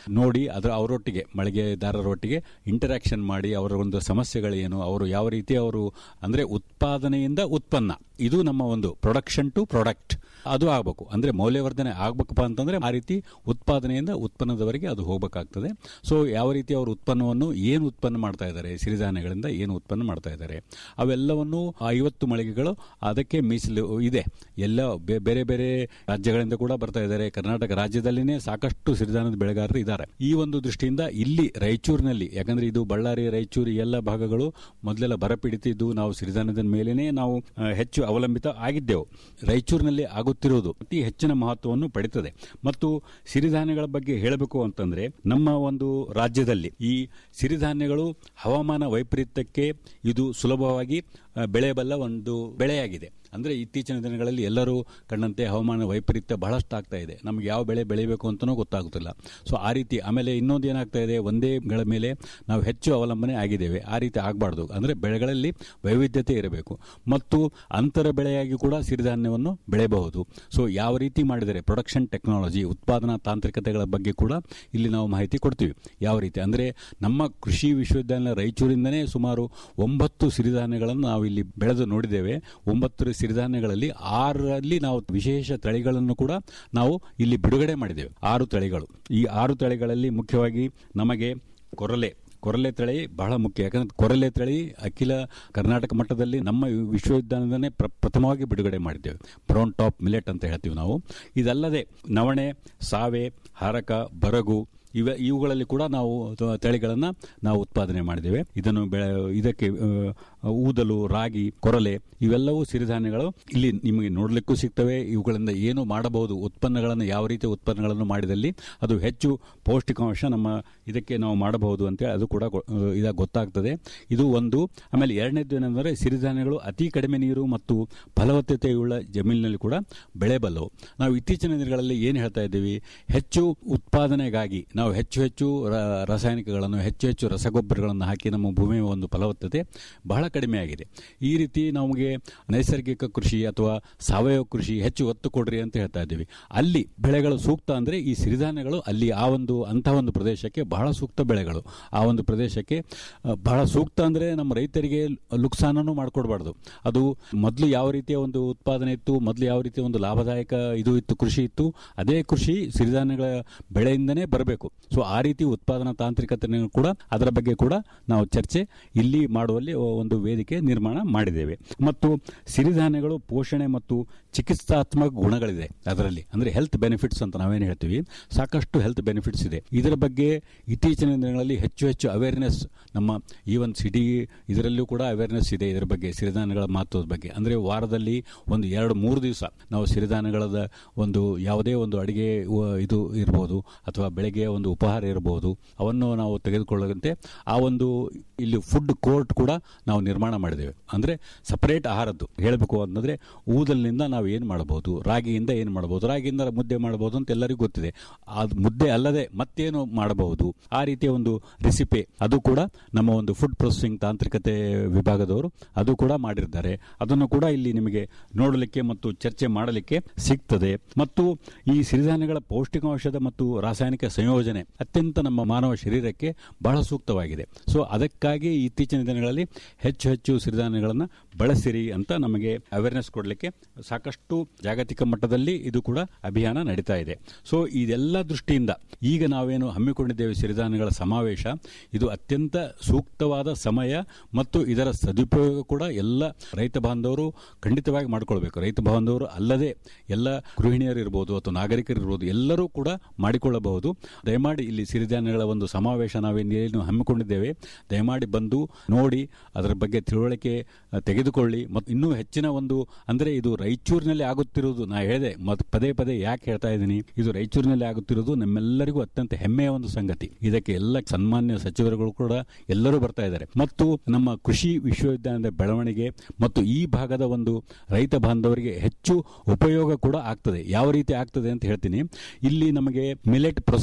ನೋಡಿ ಅದರ ಅವರೊಟ್ಟಿಗೆ ಮಳಿಗೆದಾರರೊಟ್ಟಿಗೆ ಇಂಟರಾಕ್ಷನ್ ಮಾಡಿ ಅವರ ಒಂದು ಸಮಸ್ಯೆಗಳೇನು ಅವರು ಯಾವ ರೀತಿ ಅವರು ಅಂದ್ರೆ ಉತ್ಪಾದನೆಯಿಂದ ಉತ್ಪನ್ನ ಇದು ನಮ್ಮ ಒಂದು ಪ್ರೊಡಕ್ಷನ್ ಟು ಪ್ರಾಡಕ್ಟ್ ಅದು ಆಗಬೇಕು ಅಂದ್ರೆ ಮೌಲ್ಯವರ್ಧನೆ ಆಗ್ಬೇಕಪ್ಪ ಅಂತಂದ್ರೆ ಆ ರೀತಿ ಉತ್ಪಾದನೆಯಿಂದ ಉತ್ಪನ್ನದವರೆಗೆ ಅದು ಹೋಗಬೇಕಾಗ್ತದೆ ಸೊ ಯಾವ ರೀತಿ ಅವರು ಉತ್ಪನ್ನವನ್ನು ಏನು ಉತ್ಪನ್ನ ಮಾಡ್ತಾ ಇದ್ದಾರೆ ಸಿರಿಧಾನ್ಯಗಳಿಂದ ಏನು ಉತ್ಪನ್ನ ಮಾಡ್ತಾ ಇದ್ದಾರೆ ಅವೆಲ್ಲವನ್ನು ಐವತ್ತು ಮಳಿಗೆಗಳು ಅದಕ್ಕೆ ಮೀಸಲು ಇದೆ ಎಲ್ಲ ಬೆ- ಬೇರೆ ಬೇರೆ ರಾಜ್ಯಗಳಿಂದ ಕೂಡ ಬರ್ತಾ ಇದ್ದಾರೆ ಕರ್ನಾಟಕ ರಾಜ್ಯದಲ್ಲಿನೇ ಸಾಕಷ್ಟು ಸಿರಿಧಾನ್ಯದ ಬೆಳೆಗಾರರು ಇದ್ದಾರೆ ಈ ಒಂದು ದೃಷ್ಟಿಯಿಂದ ಇಲ್ಲಿ ರಾಯಚೂರಿನಲ್ಲಿ ಯಾಕಂದ್ರೆ ಇದು ಬಳ್ಳಾರಿ ರಾಯಚೂರು ಈ ಎಲ್ಲ ಭಾಗಗಳು ಮೊದಲೆಲ್ಲ ಬರಪೀಡಿತ ಇದ್ದು ನಾವು ಸಿರಿಧಾನ್ಯದ ಮೇಲೇನೆ ನಾವು ಆ, ಹೆಚ್ಚು ಅವಲಂಬಿತ ಆಗಿದ್ದೆವು ರಾಯಚೂರಿನಲ್ಲಿ ಆಗುತ್ತಿರುವುದು ಅತಿ ಹೆಚ್ಚಿನ ಮಹತ್ವವನ್ನು ಪಡೆಯುತ್ತದೆ ಮತ್ತು ಸಿರಿಧಾನ್ಯಗಳ ಬಗ್ಗೆ ಹೇಳಬೇಕು ಅಂತಂದ್ರೆ ನಮ್ಮ ಒಂದು ರಾಜ್ಯದಲ್ಲಿ ಈ ಸಿರಿಧಾನ್ಯಗಳು ಹವಾಮಾನ ವೈಪರೀತ್ಯಕ್ಕೆ ಇದು ಸುಲಭವಾಗಿ ಆ, ಬೆಳೆಯಬಲ್ಲ ಒಂದು ಬೆಳೆಯಾಗಿದೆ ಅಂದ್ರೆ ಇತ್ತೀಚಿನ ದಿನಗಳಲ್ಲಿ ಎಲ್ಲರೂ ಕಂಡಂತೆ ಹವಾಮಾನ ವೈಪರೀತ್ಯ ಬಹಳಷ್ಟು ಆಗ್ತಾ ಇದೆ ನಮ್ಗೆ ಯಾವ ಬೆಳೆ ಬೆಳಿಬೇಕು ಅಂತನೂ ಗೊತ್ತಾಗುತ್ತಿಲ್ಲ ಸೊ ಆ ರೀತಿ ಆಮೇಲೆ ಇನ್ನೊಂದು ಏನಾಗ್ತಾ ಇದೆ ಒಂದೇ ಗಳ ಮೇಲೆ ನಾವು ಹೆಚ್ಚು ಅವಲಂಬನೆ ಆಗಿದ್ದೇವೆ ಆ ರೀತಿ ಆಗಬಾರ್ದು ಅಂದ್ರೆ ಬೆಳೆಗಳಲ್ಲಿ ವೈವಿಧ್ಯತೆ ಇರಬೇಕು ಮತ್ತು ಅಂತರ ಬೆಳೆಯಾಗಿ ಕೂಡ ಸಿರಿಧಾನ್ಯವನ್ನು ಬೆಳೆಯಬಹುದು ಸೊ ಯಾವ ರೀತಿ ಮಾಡಿದರೆ ಪ್ರೊಡಕ್ಷನ್ ಟೆಕ್ನಾಲಜಿ ಉತ್ಪಾದನಾ ತಾಂತ್ರಿಕತೆಗಳ ಬಗ್ಗೆ ಕೂಡ ಇಲ್ಲಿ ನಾವು ಮಾಹಿತಿ ಕೊಡ್ತೀವಿ ಯಾವ ರೀತಿ ಅಂದ್ರೆ ನಮ್ಮ ಕೃಷಿ ವಿಶ್ವವಿದ್ಯಾಲಯ ರಾಯಚೂರಿಂದನೇ ಸುಮಾರು ಒಂಬತ್ತು ಸಿರಿಧಾನ್ಯಗಳನ್ನು ನಾವು ಇಲ್ಲಿ ಬೆಳೆದು ನೋಡಿದ್ದೇವೆ ಒಂಬತ್ತು ಸಿರಿಧಾನ್ಯಗಳಲ್ಲಿ ಆರರಲ್ಲಿ ನಾವು ವಿಶೇಷ ತಳಿಗಳನ್ನು ಕೂಡ ನಾವು ಇಲ್ಲಿ ಬಿಡುಗಡೆ ಮಾಡಿದ್ದೇವೆ ಆರು ತಳಿಗಳು ಈ ಆರು ತಳಿಗಳಲ್ಲಿ ಮುಖ್ಯವಾಗಿ ನಮಗೆ ಕೊರಲೆ ಕೊರಲೆ ತಳಿ ಬಹಳ ಮುಖ್ಯ ಯಾಕಂದ್ರೆ ಕೊರಲೆ ತಳಿ ಅಖಿಲ ಕರ್ನಾಟಕ ಮಟ್ಟದಲ್ಲಿ ನಮ್ಮ ವಿಶ್ವವಿದ್ಯಾಲಯದಲ್ಲೇ ಪ್ರ ಪ್ರಥಮವಾಗಿ ಬಿಡುಗಡೆ ಮಾಡಿದ್ದೇವೆ ಬ್ರೌನ್ ಟಾಪ್ ಮಿಲೆಟ್ ಅಂತ ಹೇಳ್ತೀವಿ ನಾವು ಇದಲ್ಲದೆ ನವಣೆ ಸಾವೆ ಹಾರಕ ಬರಗು ಇವ ಇವುಗಳಲ್ಲಿ ಕೂಡ ನಾವು ತ- ತಳಿಗಳನ್ನ ನಾವು ಉತ್ಪಾದನೆ ಮಾಡಿದ್ದೇವೆ ಇದನ್ನು ಬೆಳೆ ಇದಕ್ಕೆ ಆ, ಊದಲು ರಾಗಿ ಕೊರಲೆ ಇವೆಲ್ಲವೂ ಸಿರಿಧಾನ್ಯಗಳು ಇಲ್ಲಿ ನಿಮಗೆ ನೋಡಲಿಕ್ಕೂ ಸಿಗ್ತವೆ ಇವುಗಳಿಂದ ಏನು ಮಾಡಬಹುದು ಉತ್ಪನ್ನಗಳನ್ನು ಯಾವ ರೀತಿಯ ಉತ್ಪನ್ನಗಳನ್ನು ಮಾಡಿದಲ್ಲಿ ಅದು ಹೆಚ್ಚು ಪೌಷ್ಟಿಕಾಂಶ ನಮ್ಮ ಇದಕ್ಕೆ ನಾವು ಮಾಡಬಹುದು ಅಂತೇಳಿ ಅದು ಕೂಡ ಗೊ- ಆ, ಇದಾಗ ಗೊತ್ತಾಗ್ತದೆ ಇದು ಒಂದು ಆಮೇಲೆ ಎರಡನೇದು ಏನಂದರೆ ಸಿರಿಧಾನ್ಯಗಳು ಅತಿ ಕಡಿಮೆ ನೀರು ಮತ್ತು ಫಲವತ್ತತೆಯುಳ್ಳ ಜಮೀನಿನಲ್ಲಿ ಕೂಡ ಬೆಳೆಬಲ್ಲವು ನಾವು ಇತ್ತೀಚಿನ ದಿನಗಳಲ್ಲಿ ಏನು ಹೇಳ್ತಾ ಇದ್ದೀವಿ ಹೆಚ್ಚು ಉತ್ಪಾದನೆಗಾಗಿ ನಾವು ಹೆಚ್ಚು ಹೆಚ್ಚು ರ- ರಾಸಾಯನಿಕಗಳನ್ನು ಹೆಚ್ಚು ಹೆಚ್ಚು ರಸಗೊಬ್ಬರಗಳನ್ನು ಹಾಕಿ ನಮ್ಮ ಭೂಮಿಯ ಒಂದು ಫಲವತ್ತತೆ ಬಹಳ ಕಡಿಮೆ ಆಗಿದೆ ಈ ರೀತಿ ನಮಗೆ ನೈಸರ್ಗಿಕ ಕೃಷಿ ಅಥವಾ ಸಾವಯವ ಕೃಷಿ ಹೆಚ್ಚು ಒತ್ತು ಕೊಡ್ರಿ ಅಂತ ಹೇಳ್ತಾ ಇದ್ದೀವಿ ಅಲ್ಲಿ ಬೆಳೆಗಳು ಸೂಕ್ತ ಅಂದ್ರೆ ಈ ಸಿರಿಧಾನ್ಯಗಳು ಅಲ್ಲಿ ಆ ಒಂದು ಅಂತಹ ಒಂದು ಪ್ರದೇಶಕ್ಕೆ ಬಹಳ ಸೂಕ್ತ ಬೆಳೆಗಳು ಆ ಒಂದು ಪ್ರದೇಶಕ್ಕೆ ಆ, ಬಹಳ ಸೂಕ್ತ ಅಂದ್ರೆ ನಮ್ಮ ರೈತರಿಗೆ ಲುಕ್ಸಾನನ್ನು ಮಾಡಿಕೊಡ್ಬಾರ್ದು ಅದು ಮೊದಲು ಯಾವ ರೀತಿಯ ಒಂದು ಉತ್ಪಾದನೆ ಇತ್ತು ಮೊದಲು ಯಾವ ರೀತಿಯ ಒಂದು ಲಾಭದಾಯಕ ಇದು ಇತ್ತು ಕೃಷಿ ಇತ್ತು ಅದೇ ಕೃಷಿ ಸಿರಿಧಾನ್ಯಗಳ ಬೆಳೆಯಿಂದನೇ ಬರಬೇಕು ಸೊ ಆ ರೀತಿ ಉತ್ಪಾದನಾ ತಾಂತ್ರಿಕತೆ ಕೂಡ ಅದರ ಬಗ್ಗೆ ಕೂಡ ನಾವು ಚರ್ಚೆ ಇಲ್ಲಿ ಮಾಡುವಲ್ಲಿ ಒಂದು ವೇದಿಕೆ ನಿರ್ಮಾಣ ಮಾಡಿದ್ದೇವೆ ಮತ್ತು ಸಿರಿಧಾನ್ಯಗಳು ಪೋಷಣೆ ಮತ್ತು ಚಿಕಿತ್ಸಾತ್ಮಕ ಗುಣಗಳಿದೆ ಅದರಲ್ಲಿ ಅಂದ್ರೆ ಹೆಲ್ತ್ ಬೆನಿಫಿಟ್ಸ್ ಅಂತ ನಾವೇನು ಹೇಳ್ತೀವಿ ಸಾಕಷ್ಟು ಹೆಲ್ತ್ ಬೆನಿಫಿಟ್ಸ್ ಇದೆ ಇದರ ಬಗ್ಗೆ ಇತ್ತೀಚಿನ ದಿನಗಳಲ್ಲಿ ಹೆಚ್ಚು ಹೆಚ್ಚು ಅವೇರ್ನೆಸ್ ನಮ್ಮ ಈ ಒಂದು ಸಿಟಿ ಇದರಲ್ಲೂ ಕೂಡ ಅವೇರ್ನೆಸ್ ಇದೆ ಇದರ ಬಗ್ಗೆ ಸಿರಿಧಾನ್ಯಗಳ ಮಹತ್ವದ ಬಗ್ಗೆ ಅಂದ್ರೆ ವಾರದಲ್ಲಿ ಒಂದು ಎರಡು ಮೂರು ದಿವಸ ನಾವು ಸಿರಿಧಾನ್ಯಗಳದ ಒಂದು ಯಾವುದೇ ಒಂದು ಅಡಿಗೆ ವ- ಇದು ಇರಬಹುದು ಅಥವಾ ಬೆಳಗ್ಗೆ ಒಂದು ಉಪಹಾರ ಇರಬಹುದು ಅವನ್ನು ನಾವು ತೆಗೆದುಕೊಳ್ಳುವಂತೆ ಆ ಒಂದು ಇಲ್ಲಿ ಫುಡ್ ಕೋರ್ಟ್ ಕೂಡ ನಾವು ನಿರ್ಮಾಣ ಮಾಡಿದ್ದೇವೆ ಅಂದ್ರೆ ಸಪರೇಟ್ ಆಹಾರದ್ದು ಹೇಳಬೇಕು ಅಂತಂದ್ರೆ ಊದಲಿನಿಂದ ನಾವು ಏನು ಮಾಡಬಹುದು ರಾಗಿಯಿಂದ ಏನು ಮಾಡಬಹುದು ರಾಗಿಯಿಂದ ಮುದ್ದೆ ಮಾಡಬಹುದು ಅಂತ ಎಲ್ಲರಿಗೂ ಗೊತ್ತಿದೆ ಅದು ಮುದ್ದೆ ಅಲ್ಲದೆ ಮತ್ತೇನು ಮಾಡಬಹುದು ಆ ರೀತಿಯ ಒಂದು ರೆಸಿಪಿ ಅದು ಕೂಡ ನಮ್ಮ ಒಂದು ಫುಡ್ ಪ್ರೊಸೆಸಿಂಗ್ ತಾಂತ್ರಿಕತೆ ವಿಭಾಗದವರು ಅದು ಕೂಡ ಮಾಡಿದ್ದಾರೆ ಅದನ್ನು ಕೂಡ ಇಲ್ಲಿ ನಿಮಗೆ ನೋಡಲಿಕ್ಕೆ ಮತ್ತು ಚರ್ಚೆ ಮಾಡಲಿಕ್ಕೆ ಸಿಗ್ತದೆ ಮತ್ತು ಈ ಸಿರಿಧಾನ್ಯಗಳ ಪೌಷ್ಟಿಕಾಂಶದ ಮತ್ತು ರಾಸಾಯನಿಕ ಸಂಯೋಜನೆ ಅತ್ಯಂತ ನಮ್ಮ ಮಾನವ ಶರೀರಕ್ಕೆ ಬಹಳ ಸೂಕ್ತವಾಗಿದೆ ಸೊ ಅದಕ್ಕಾಗಿ ಇತ್ತೀಚಿನ ದಿನಗಳಲ್ಲಿ ಹೆಚ್ಚು ಹೆಚ್ಚು ಸಿರಿಧಾನ್ಯಗಳನ್ನು ಬಳಸಿರಿ ಅಂತ ನಮಗೆ ಅವೇರ್ನೆಸ್ ಕೊಡಲಿಕ್ಕೆ ಸಾಕಷ್ಟು ಜಾಗತಿಕ ಮಟ್ಟದಲ್ಲಿ ಇದು ಕೂಡ ಅಭಿಯಾನ ನಡೀತಾ ಇದೆ ಸೊ ಇದೆಲ್ಲ ದೃಷ್ಟಿಯಿಂದ ಈಗ ನಾವೇನು ಹಮ್ಮಿಕೊಂಡಿದ್ದೇವೆ ಸಿರಿಧಾನ್ಯಗಳ ಸಮಾವೇಶ ಇದು ಅತ್ಯಂತ ಸೂಕ್ತವಾದ ಸಮಯ ಮತ್ತು ಇದರ ಸದುಪಯೋಗ ಕೂಡ ಎಲ್ಲ ರೈತ ಬಾಂಧವರು ಖಂಡಿತವಾಗಿ ಮಾಡಿಕೊಳ್ಬೇಕು ರೈತ ಬಾಂಧವರು ಅಲ್ಲದೆ ಎಲ್ಲ ಗೃಹಿಣಿಯರು ಇರ್ಬೋದು ಅಥವಾ ನಾಗರಿಕರು ಇರ್ಬೋದು ಎಲ್ಲರೂ ಕೂಡ ಮಾಡಿಕೊಳ್ಳಬಹುದು ದಯಮಾಡಿ ಇಲ್ಲಿ ಸಿರಿಧಾನ್ಯಗಳ ಒಂದು ಸಮಾವೇಶ ನಾವೇನು ಹಮ್ಮಿಕೊಂಡಿದ್ದೇವೆ ದಯಮಾಡಿ ಬಂದು ನೋಡಿ ಅದರ ಬಗ್ಗೆ ತಿಳುವಳಿಕೆ ಆ, ತೆಗೆದುಕೊಳ್ಳಿ ಮತ್ತು ಇನ್ನೂ ಹೆಚ್ಚಿನ ಒಂದು ಅಂದ್ರೆ ಇದು ರಾಯಚೂರಿನಲ್ಲಿ ಆಗುತ್ತಿರುವುದು ನಾ ಹೇಳಿದೆ ಮತ್ತು ಪದೇ ಪದೇ ಯಾಕೆ ಹೇಳ್ತಾ ಇದ್ದೀನಿ ಇದು ರಾಯಚೂರಿನಲ್ಲಿ ಆಗುತ್ತಿರುವುದು ನಮ್ಮೆಲ್ಲರಿಗೂ ಅತ್ಯಂತ ಹೆಮ್ಮೆಯ ಒಂದು ಸಂಗತಿ ಇದಕ್ಕೆ ಎಲ್ಲ ಸನ್ಮಾನ್ಯ ಸಚಿವರುಗಳು ಕೂಡ ಎಲ್ಲರೂ ಬರ್ತಾ ಇದ್ದಾರೆ ಮತ್ತು ನಮ್ಮ ಕೃಷಿ ವಿಶ್ವವಿದ್ಯಾಲಯದ ಬೆಳವಣಿಗೆ ಮತ್ತು ಈ ಭಾಗದ ಒಂದು ರೈತ ಬಾಂಧವರಿಗೆ ಹೆಚ್ಚು ಉಪಯೋಗ ಕೂಡ ಆಗ್ತದೆ ಯಾವ ರೀತಿ ಆಗ್ತದೆ ಅಂತ ಹೇಳ್ತೀನಿ ಇಲ್ಲಿ ನಮಗೆ ಮಿಲೆಟ್ ಪ್ರೊಸೆಸಿಂಗ್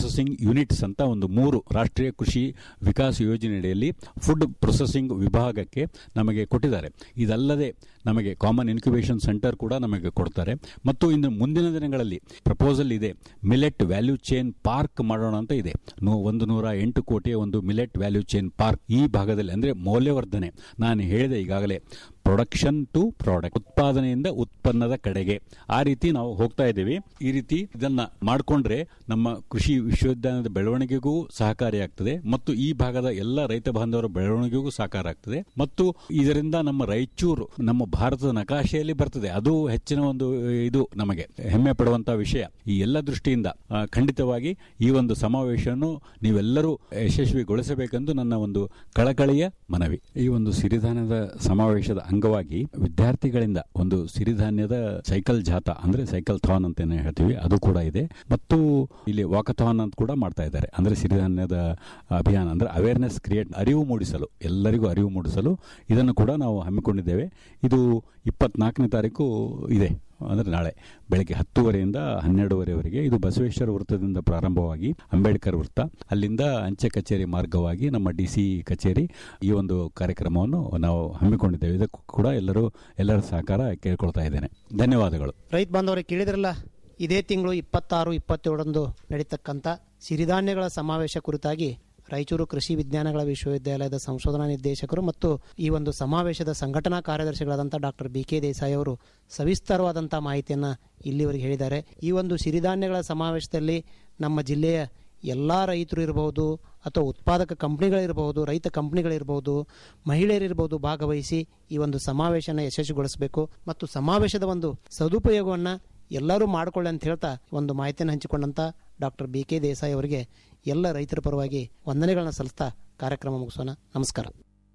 ಯೂನಿಟ್ಸ್ ಅಂತ ಒಂದು ಮೂರು ರಾಷ್ಟ್ರೀಯ ಕೃಷಿ ವಿಕಾಸ ಯೋಜನೆಯಡಿಯಲ್ಲಿ ಫುಡ್ ಪ್ರೊಸೆಸಿಂಗ್ ವಿಭಾಗಕ್ಕೆ ನಮಗೆ ಕೊಟ್ಟಿದ್ದಾರೆ ಇದಲ್ಲದೆ ನಮಗೆ ಕಾಮನ್ ಇನ್ಕ್ಯುಬೇಷನ್ ಸೆಂಟರ್ ಕೂಡ ನಮಗೆ ಕೊಡ್ತಾರೆ ಮತ್ತು ಇನ್ನು ಮುಂದಿನ ದಿನಗಳಲ್ಲಿ ಪ್ರಪೋಸಲ್ ಇದೆ ಮಿಲೆಟ್ ವ್ಯಾಲ್ಯೂ ಚೈನ್ ಪಾರ್ಕ್ ಮಾಡೋಣ ಅಂತ ಇದೆ ನೂ- ಒಂದು ನೂರ ಎಂಟು ಕೋಟಿಯ ಒಂದು ಮಿಲೆಟ್ ವ್ಯಾಲ್ಯೂ ಚೈನ್ ಪಾರ್ಕ್ ಈ ಭಾಗದಲ್ಲಿ ಅಂದರೆ ಮೌಲ್ಯವರ್ಧನೆ ನಾನು ಹೇಳಿದೆ ಈಗಾಗಲೇ ಪ್ರೊಡಕ್ಷನ್ ಟು ಪ್ರಾಡಕ್ಟ್ ಉತ್ಪಾದನೆಯಿಂದ ಉತ್ಪನ್ನದ ಕಡೆಗೆ ಆ ರೀತಿ ನಾವು ಹೋಗ್ತಾ ಇದ್ದೀವಿ ಈ ರೀತಿ ಇದನ್ನ ಮಾಡಿಕೊಂಡ್ರೆ ನಮ್ಮ ಕೃಷಿ ವಿಶ್ವವಿದ್ಯಾಲಯದ ಬೆಳವಣಿಗೆಗೂ ಸಹಕಾರಿಯಾಗ್ತದೆ ಮತ್ತು ಈ ಭಾಗದ ಎಲ್ಲ ರೈತ ಬಾಂಧವರ ಬೆಳವಣಿಗೆಗೂ ಸಹಕಾರ ಆಗ್ತದೆ ಮತ್ತು ಇದರಿಂದ ನಮ್ಮ ರಾಯಚೂರು ನಮ್ಮ ಭಾರತದ ನಕಾಶೆಯಲ್ಲಿ ಬರ್ತದೆ ಅದು ಹೆಚ್ಚಿನ ಒಂದು ಇದು ನಮಗೆ ಹೆಮ್ಮೆ ಪಡುವಂತಹ ವಿಷಯ ಈ ಎಲ್ಲ ದೃಷ್ಟಿಯಿಂದ ಆ, ಖಂಡಿತವಾಗಿ ಈ ಒಂದು ಸಮಾವೇಶವನ್ನು ನೀವೆಲ್ಲರೂ ಯಶಸ್ವಿಗೊಳಿಸಬೇಕೆಂದು ನನ್ನ ಒಂದು ಕಳಕಳಿಯ ಮನವಿ ಈ ಒಂದು ಸಿರಿಧಾನ್ಯದ ಸಮಾವೇಶದ ಅಂಗವಾಗಿ ವಿದ್ಯಾರ್ಥಿಗಳಿಂದ ಒಂದು ಸಿರಿಧಾನ್ಯದ ಸೈಕಲ್ ಜಾಥಾ ಅಂದ್ರೆ ಸೈಕಲ್ ಥಾನ್ ಅಂತ ಏನ್ ಹೇಳ್ತೀವಿ ಅದು ಕೂಡ ಇದೆ ಮತ್ತು ಇಲ್ಲಿ ವಾಕಥಾನ್ ಅಂತ ಕೂಡ ಮಾಡ್ತಾ ಇದ್ದಾರೆ ಅಂದ್ರೆ ಸಿರಿಧಾನ್ಯದ ಅಭಿಯಾನ ಅಂದ್ರೆ ಅವೇರ್ನೆಸ್ ಕ್ರಿಯೇಟ್ ಅರಿವು ಮೂಡಿಸಲು ಎಲ್ಲರಿಗೂ ಅರಿವು ಮೂಡಿಸಲು ಇದನ್ನು ಕೂಡ ನಾವು ಹಮ್ಮಿಕೊಂಡಿದ್ದೇವೆ ಇದು ಇಪ್ಪತ್ನಾಲ್ಕನೇ ತಾರೀಕು ಇದೆ ಅಂದ್ರೆ ನಾಳೆ ಬೆಳಗ್ಗೆ ಹತ್ತುವರೆಯಿಂದ ಹನ್ನೆರಡುವರೆವರೆಗೆ ಇದು ಬಸವೇಶ್ವರ ವೃತ್ತದಿಂದ ಪ್ರಾರಂಭವಾಗಿ ಅಂಬೇಡ್ಕರ್ ವೃತ್ತ ಅಲ್ಲಿಂದ ಅಂಚೆ ಕಚೇರಿ ಮಾರ್ಗವಾಗಿ ನಮ್ಮ ಡಿ ಸಿ ಕಚೇರಿ ಈ ಒಂದು ಕಾರ್ಯಕ್ರಮವನ್ನು ನಾವು ಹಮ್ಮಿಕೊಂಡಿದ್ದೇವೆ ಇದಕ್ಕೂ ಕೂಡ ಎಲ್ಲರೂ ಎಲ್ಲರ ಸಹಕಾರ ಕೇಳ್ಕೊಳ್ತಾ ಇದ್ದೇನೆ ಧನ್ಯವಾದಗಳು ರೈತ ಬಾಂಧವರಿಗೆ ಕೇಳಿದ್ರಲ್ಲ ಇದೇ ತಿಂಗಳು ಇಪ್ಪತ್ತಾರು ಇಪ್ಪತ್ತೇಳರಂದು ನಡೀತಕ್ಕಂಥ ಸಿರಿಧಾನ್ಯಗಳ ಸಮಾವೇಶ ಕುರಿತಾಗಿ ರಾಯಚೂರು ಕೃಷಿ ವಿಜ್ಞಾನಗಳ ವಿಶ್ವವಿದ್ಯಾಲಯದ ಸಂಶೋಧನಾ ನಿರ್ದೇಶಕರು ಮತ್ತು ಈ ಒಂದು ಸಮಾವೇಶದ ಸಂಘಟನಾ ಕಾರ್ಯದರ್ಶಿಗಳಾದಂಥ ಡಾಕ್ಟರ್ ಬಿ ಕೆ ದೇಸಾಯಿ ಅವರು ಸವಿಸ್ತರವಾದಂಥ ಮಾಹಿತಿಯನ್ನು ಇಲ್ಲಿವರೆಗೆ ಹೇಳಿದ್ದಾರೆ ಈ ಒಂದು ಸಿರಿಧಾನ್ಯಗಳ ಸಮಾವೇಶದಲ್ಲಿ ನಮ್ಮ ಜಿಲ್ಲೆಯ ಎಲ್ಲ ರೈತರು ಇರಬಹುದು ಅಥವಾ ಉತ್ಪಾದಕ ಕಂಪ್ನಿಗಳಿರಬಹುದು ರೈತ ಕಂಪ್ನಿಗಳಿರ್ಬೋದು ಮಹಿಳೆಯರಿರ್ಬೋದು ಭಾಗವಹಿಸಿ ಈ ಒಂದು ಸಮಾವೇಶನ ಯಶಸ್ವಿಗೊಳಿಸಬೇಕು ಮತ್ತು ಸಮಾವೇಶದ ಒಂದು ಸದುಪಯೋಗವನ್ನು ಎಲ್ಲರೂ ಮಾಡಿಕೊಳ್ಳಿ ಅಂತ ಹೇಳ್ತಾ ಒಂದು ಮಾಹಿತಿಯನ್ನು ಹಂಚಿಕೊಂಡಂತ ಡಾಕ್ಟರ್ ಬಿ ಕೆ ದೇಸಾಯಿ ಅವರಿಗೆ ಎಲ್ಲ ರೈತರ ಪರವಾಗಿ ವಂದನೆಗಳನ್ನ ಸಲ್ಲಿಸ್ತಾ ಕಾರ್ಯಕ್ರಮ ಮುಗಿಸೋಣ ನಮಸ್ಕಾರ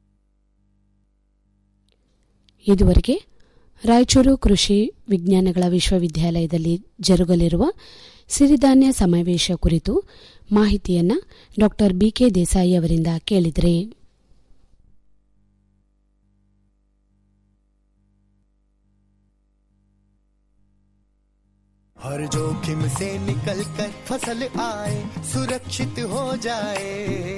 ಇದುವರೆಗೆ ರಾಯಚೂರು ಕೃಷಿ ವಿಜ್ಞಾನಗಳ ವಿಶ್ವವಿದ್ಯಾಲಯದಲ್ಲಿ ಜರುಗಲಿರುವ ಸಿರಿಧಾನ್ಯ ಸಮಾವೇಶ ಕುರಿತು ಮಾಹಿತಿಯನ್ನ ಡಾಕ್ಟರ್ ಬಿಕೆ ದೇಸಾಯಿ ಅವರಿಂದ ಕೇಳಿದರೆ हर जोखिम से निकल कर फसल आए सुरक्षित हो जाए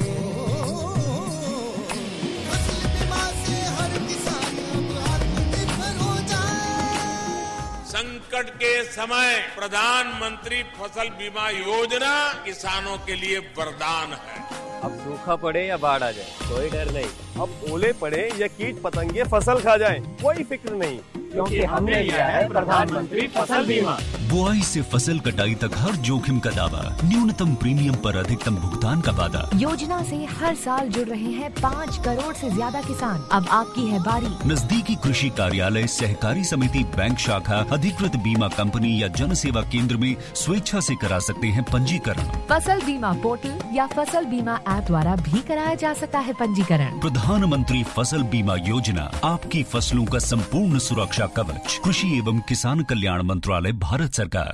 फसल बीमा से हर किसान अब आत्मनिर्भर हो जाए संकट के समय प्रधानमंत्री फसल बीमा योजना किसानों के लिए वरदान है अब सूखा पड़े या बाढ़ आ जाए कोई डर नहीं अब ओले पड़े या कीट पतंगे फसल खा जाए कोई फिक्र नहीं क्योंकि हमने लिया है प्रधानमंत्री फसल बीमा बुआई से फसल कटाई तक हर जोखिम का दावा न्यूनतम प्रीमियम पर अधिकतम भुगतान का वादा योजना से हर साल जुड़ रहे हैं पाँच करोड़ से ज्यादा किसान अब आपकी है बारी नजदीकी कृषि कार्यालय सहकारी समिति बैंक शाखा अधिकृत बीमा कंपनी या जन सेवा केंद्र में स्वेच्छा से करा सकते हैं पंजीकरण फसल बीमा पोर्टल या फसल बीमा ऐप द्वारा भी कराया जा सकता है पंजीकरण प्रधानमंत्री फसल बीमा योजना आपकी फसलों का संपूर्ण सुरक्षा कवच कृषि एवं किसान कल्याण मंत्रालय भारत सरकार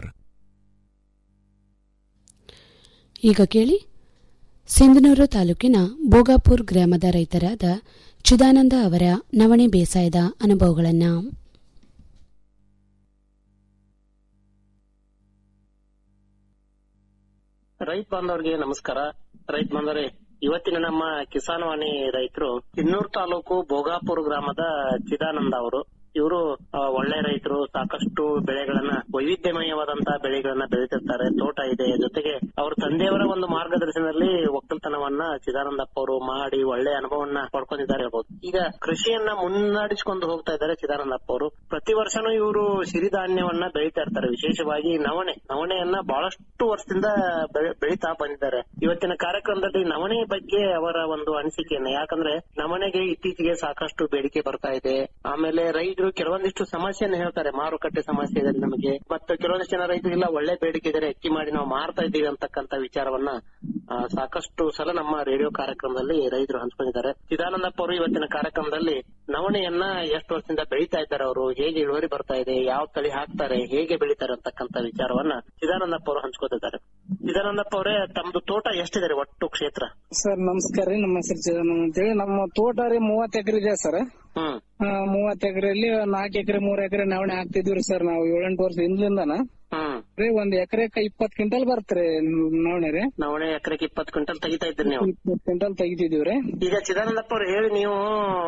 ಈಗ ಕೇಳಿ ಸಿಂಧನೂರು ತಾಲೂಕಿನ ಬೋಗಾಪುರ್ ಗ್ರಾಮದ ರೈತರಾದ ಚಿದಾನಂದ ಅವರ ನವಣೆ ಬೇಸಾಯದ ಅನುಭವಗಳನ್ನು ರೈತ ಬಾಂಧವರಿಗೆ ನಮಸ್ಕಾರ ರೈತ ಬಾಂಧವರೇ ಇವತ್ತಿನ ನಮ್ಮ ಕಿಸಾನ್ ವಾಣಿ ರೈತರು ಕಿನ್ನೂರು ತಾಲೂಕು ಭೋಗಾಪುರ ಗ್ರಾಮದ ಚಿದಾನಂದ ಅವರು ಇವರು ಒಳ್ಳೆ ರೈತರು ಸಾಕಷ್ಟು ಬೆಳೆಗಳನ್ನ ವೈವಿಧ್ಯಮಯವಾದಂತಹ ಬೆಳೆಗಳನ್ನ ಬೆಳೀತಿರ್ತಾರೆ ತೋಟ ಇದೆ ಜೊತೆಗೆ ಅವ್ರ ತಂದೆಯವರ ಒಂದು ಮಾರ್ಗದರ್ಶನದಲ್ಲಿ ಒಕ್ಕಲ್ತನವನ್ನ ಚಿದಾನಂದಪ್ಪ ಅವರು ಮಾಡಿ ಒಳ್ಳೆ ಅನುಭವವನ್ನ ಪಡ್ಕೊಂಡಿದ್ದಾರೆ ಹೇಳ್ಬೋದು ಈಗ ಕೃಷಿಯನ್ನ ಮುನ್ನಡೆಸಿಕೊಂಡು ಹೋಗ್ತಾ ಇದ್ದಾರೆ ಚಿದಾನಂದಪ್ಪ ಅವರು ಪ್ರತಿ ವರ್ಷನೂ ಇವರು ಸಿರಿಧಾನ್ಯವನ್ನ ಬೆಳೀತಾ ಇರ್ತಾರೆ ವಿಶೇಷವಾಗಿ ನವಣೆ ನವಣೆಯನ್ನ ಬಹಳಷ್ಟು ವರ್ಷದಿಂದ ಬೆಳೆ- ಬೆಳೀತಾ ಬಂದಿದ್ದಾರೆ ಇವತ್ತಿನ ಕಾರ್ಯಕ್ರಮದಲ್ಲಿ ನವಣೆ ಬಗ್ಗೆ ಅವರ ಒಂದು ಅನಿಸಿಕೆಯನ್ನ ಯಾಕಂದ್ರೆ ನವಣೆಗೆ ಇತ್ತೀಚೆಗೆ ಸಾಕಷ್ಟು ಬೇಡಿಕೆ ಬರ್ತಾ ಇದೆ ಆಮೇಲೆ ರೈತರು ಕೆಲವೊಂದಿಷ್ಟು ಸಮಸ್ಯೆಯನ್ನು ಹೇಳ್ತಾರೆ ಮಾರುಕಟ್ಟೆ ಸಮಸ್ಯೆ ಇದೆ ನಮಗೆ ಮತ್ತು ಕೆಲವೊಂದಿಷ್ಟು ಜನ ರೈತರಿಗೆಲ್ಲ ಒಳ್ಳೆ ಬೇಡಿಕೆ ಇದ್ದಾರೆ ಅಕ್ಕಿ ಮಾಡಿ ನಾವು ಮಾರ್ತಾ ಇದ್ದೀವಿ ಅಂತಕ್ಕಂತ ವಿಚಾರವನ್ನ ಆ, ಸಾಕಷ್ಟು ಸಲ ನಮ್ಮ ರೇಡಿಯೋ ಕಾರ್ಯಕ್ರಮದಲ್ಲಿ ರೈತರು ಹಂಚ್ಕೊಂಡಿದ್ದಾರೆ ಚಿದಾನಂದಪ್ಪ ಅವರು ಇವತ್ತಿನ ಕಾರ್ಯಕ್ರಮದಲ್ಲಿ ನವಣೆಯನ್ನ ಎಷ್ಟು ವರ್ಷದಿಂದ ಬೆಳೀತಾ ಇದ್ದಾರೆ ಅವರು ಹೇಗೆ ಇಳುವರಿ ಬರ್ತಾ ಇದೆ ಯಾವ ತಳಿ ಹಾಕ್ತಾರೆ ಹೇಗೆ ಬೆಳೀತಾರೆ ಅಂತಕ್ಕಂತ ವಿಚಾರವನ್ನ ಚಿದಾನಂದಪ್ಪ ಅವರು ಹಂಚ್ಕೋತಿದ್ದಾರೆ ಚಿದಾನಂದಪ್ಪ ಅವರೇ ತಮ್ದು ತೋಟ ಎಷ್ಟಿದೆ ಒಟ್ಟು ಕ್ಷೇತ್ರ ಸರ್ ನಮಸ್ಕಾರ ರೀ ನಮ್ಮ ಹೆಸರು ಚಿದಾನಂದ ಅಂತೇಳಿ ನಮ್ಮ ತೋಟ ರೀ ಮೂವತ್ ಎಕರೆ ಇದೆ ಸರ್ ಹ್ಮ್ ಮೂವತ್ ಎಕರೆಯಲ್ಲಿ ನಾಲ್ಕು ಎಕರೆ ಮೂರ್ ಎಕರೆ ನವಣೆ ಹಾಕ್ತಿದ್ವಿ ಸರ್ ನಾವು ಏಳೆಂಟು ವರ್ಷ ಹಿಂದ್ಲಿಂದನ ಹ್ಮ್ ರೀ ಒಂದ್ ಎಕರೆಕ ಇಪ್ಪತ್ ಕ್ವಿಂಟಲ್ ಬರ್ತ್ರಿ ನವಣೆ ರೀ ನವಣೆ ಎಕರೆಗೆ ಇಪ್ಪತ್ತು ಕ್ವಿಂಟಲ್ ತೆಗಿತಾ ಇದ್ರಿ ನೀವು ಇಪ್ಪತ್ ಕ್ವಿಂಟಲ್ ತೆಗಿತಿದೀವ್ರಿ ಈಗ ಚಿದಾನಂದಪ್ಪ ಅವ್ರು ಹೇಳಿ ನೀವು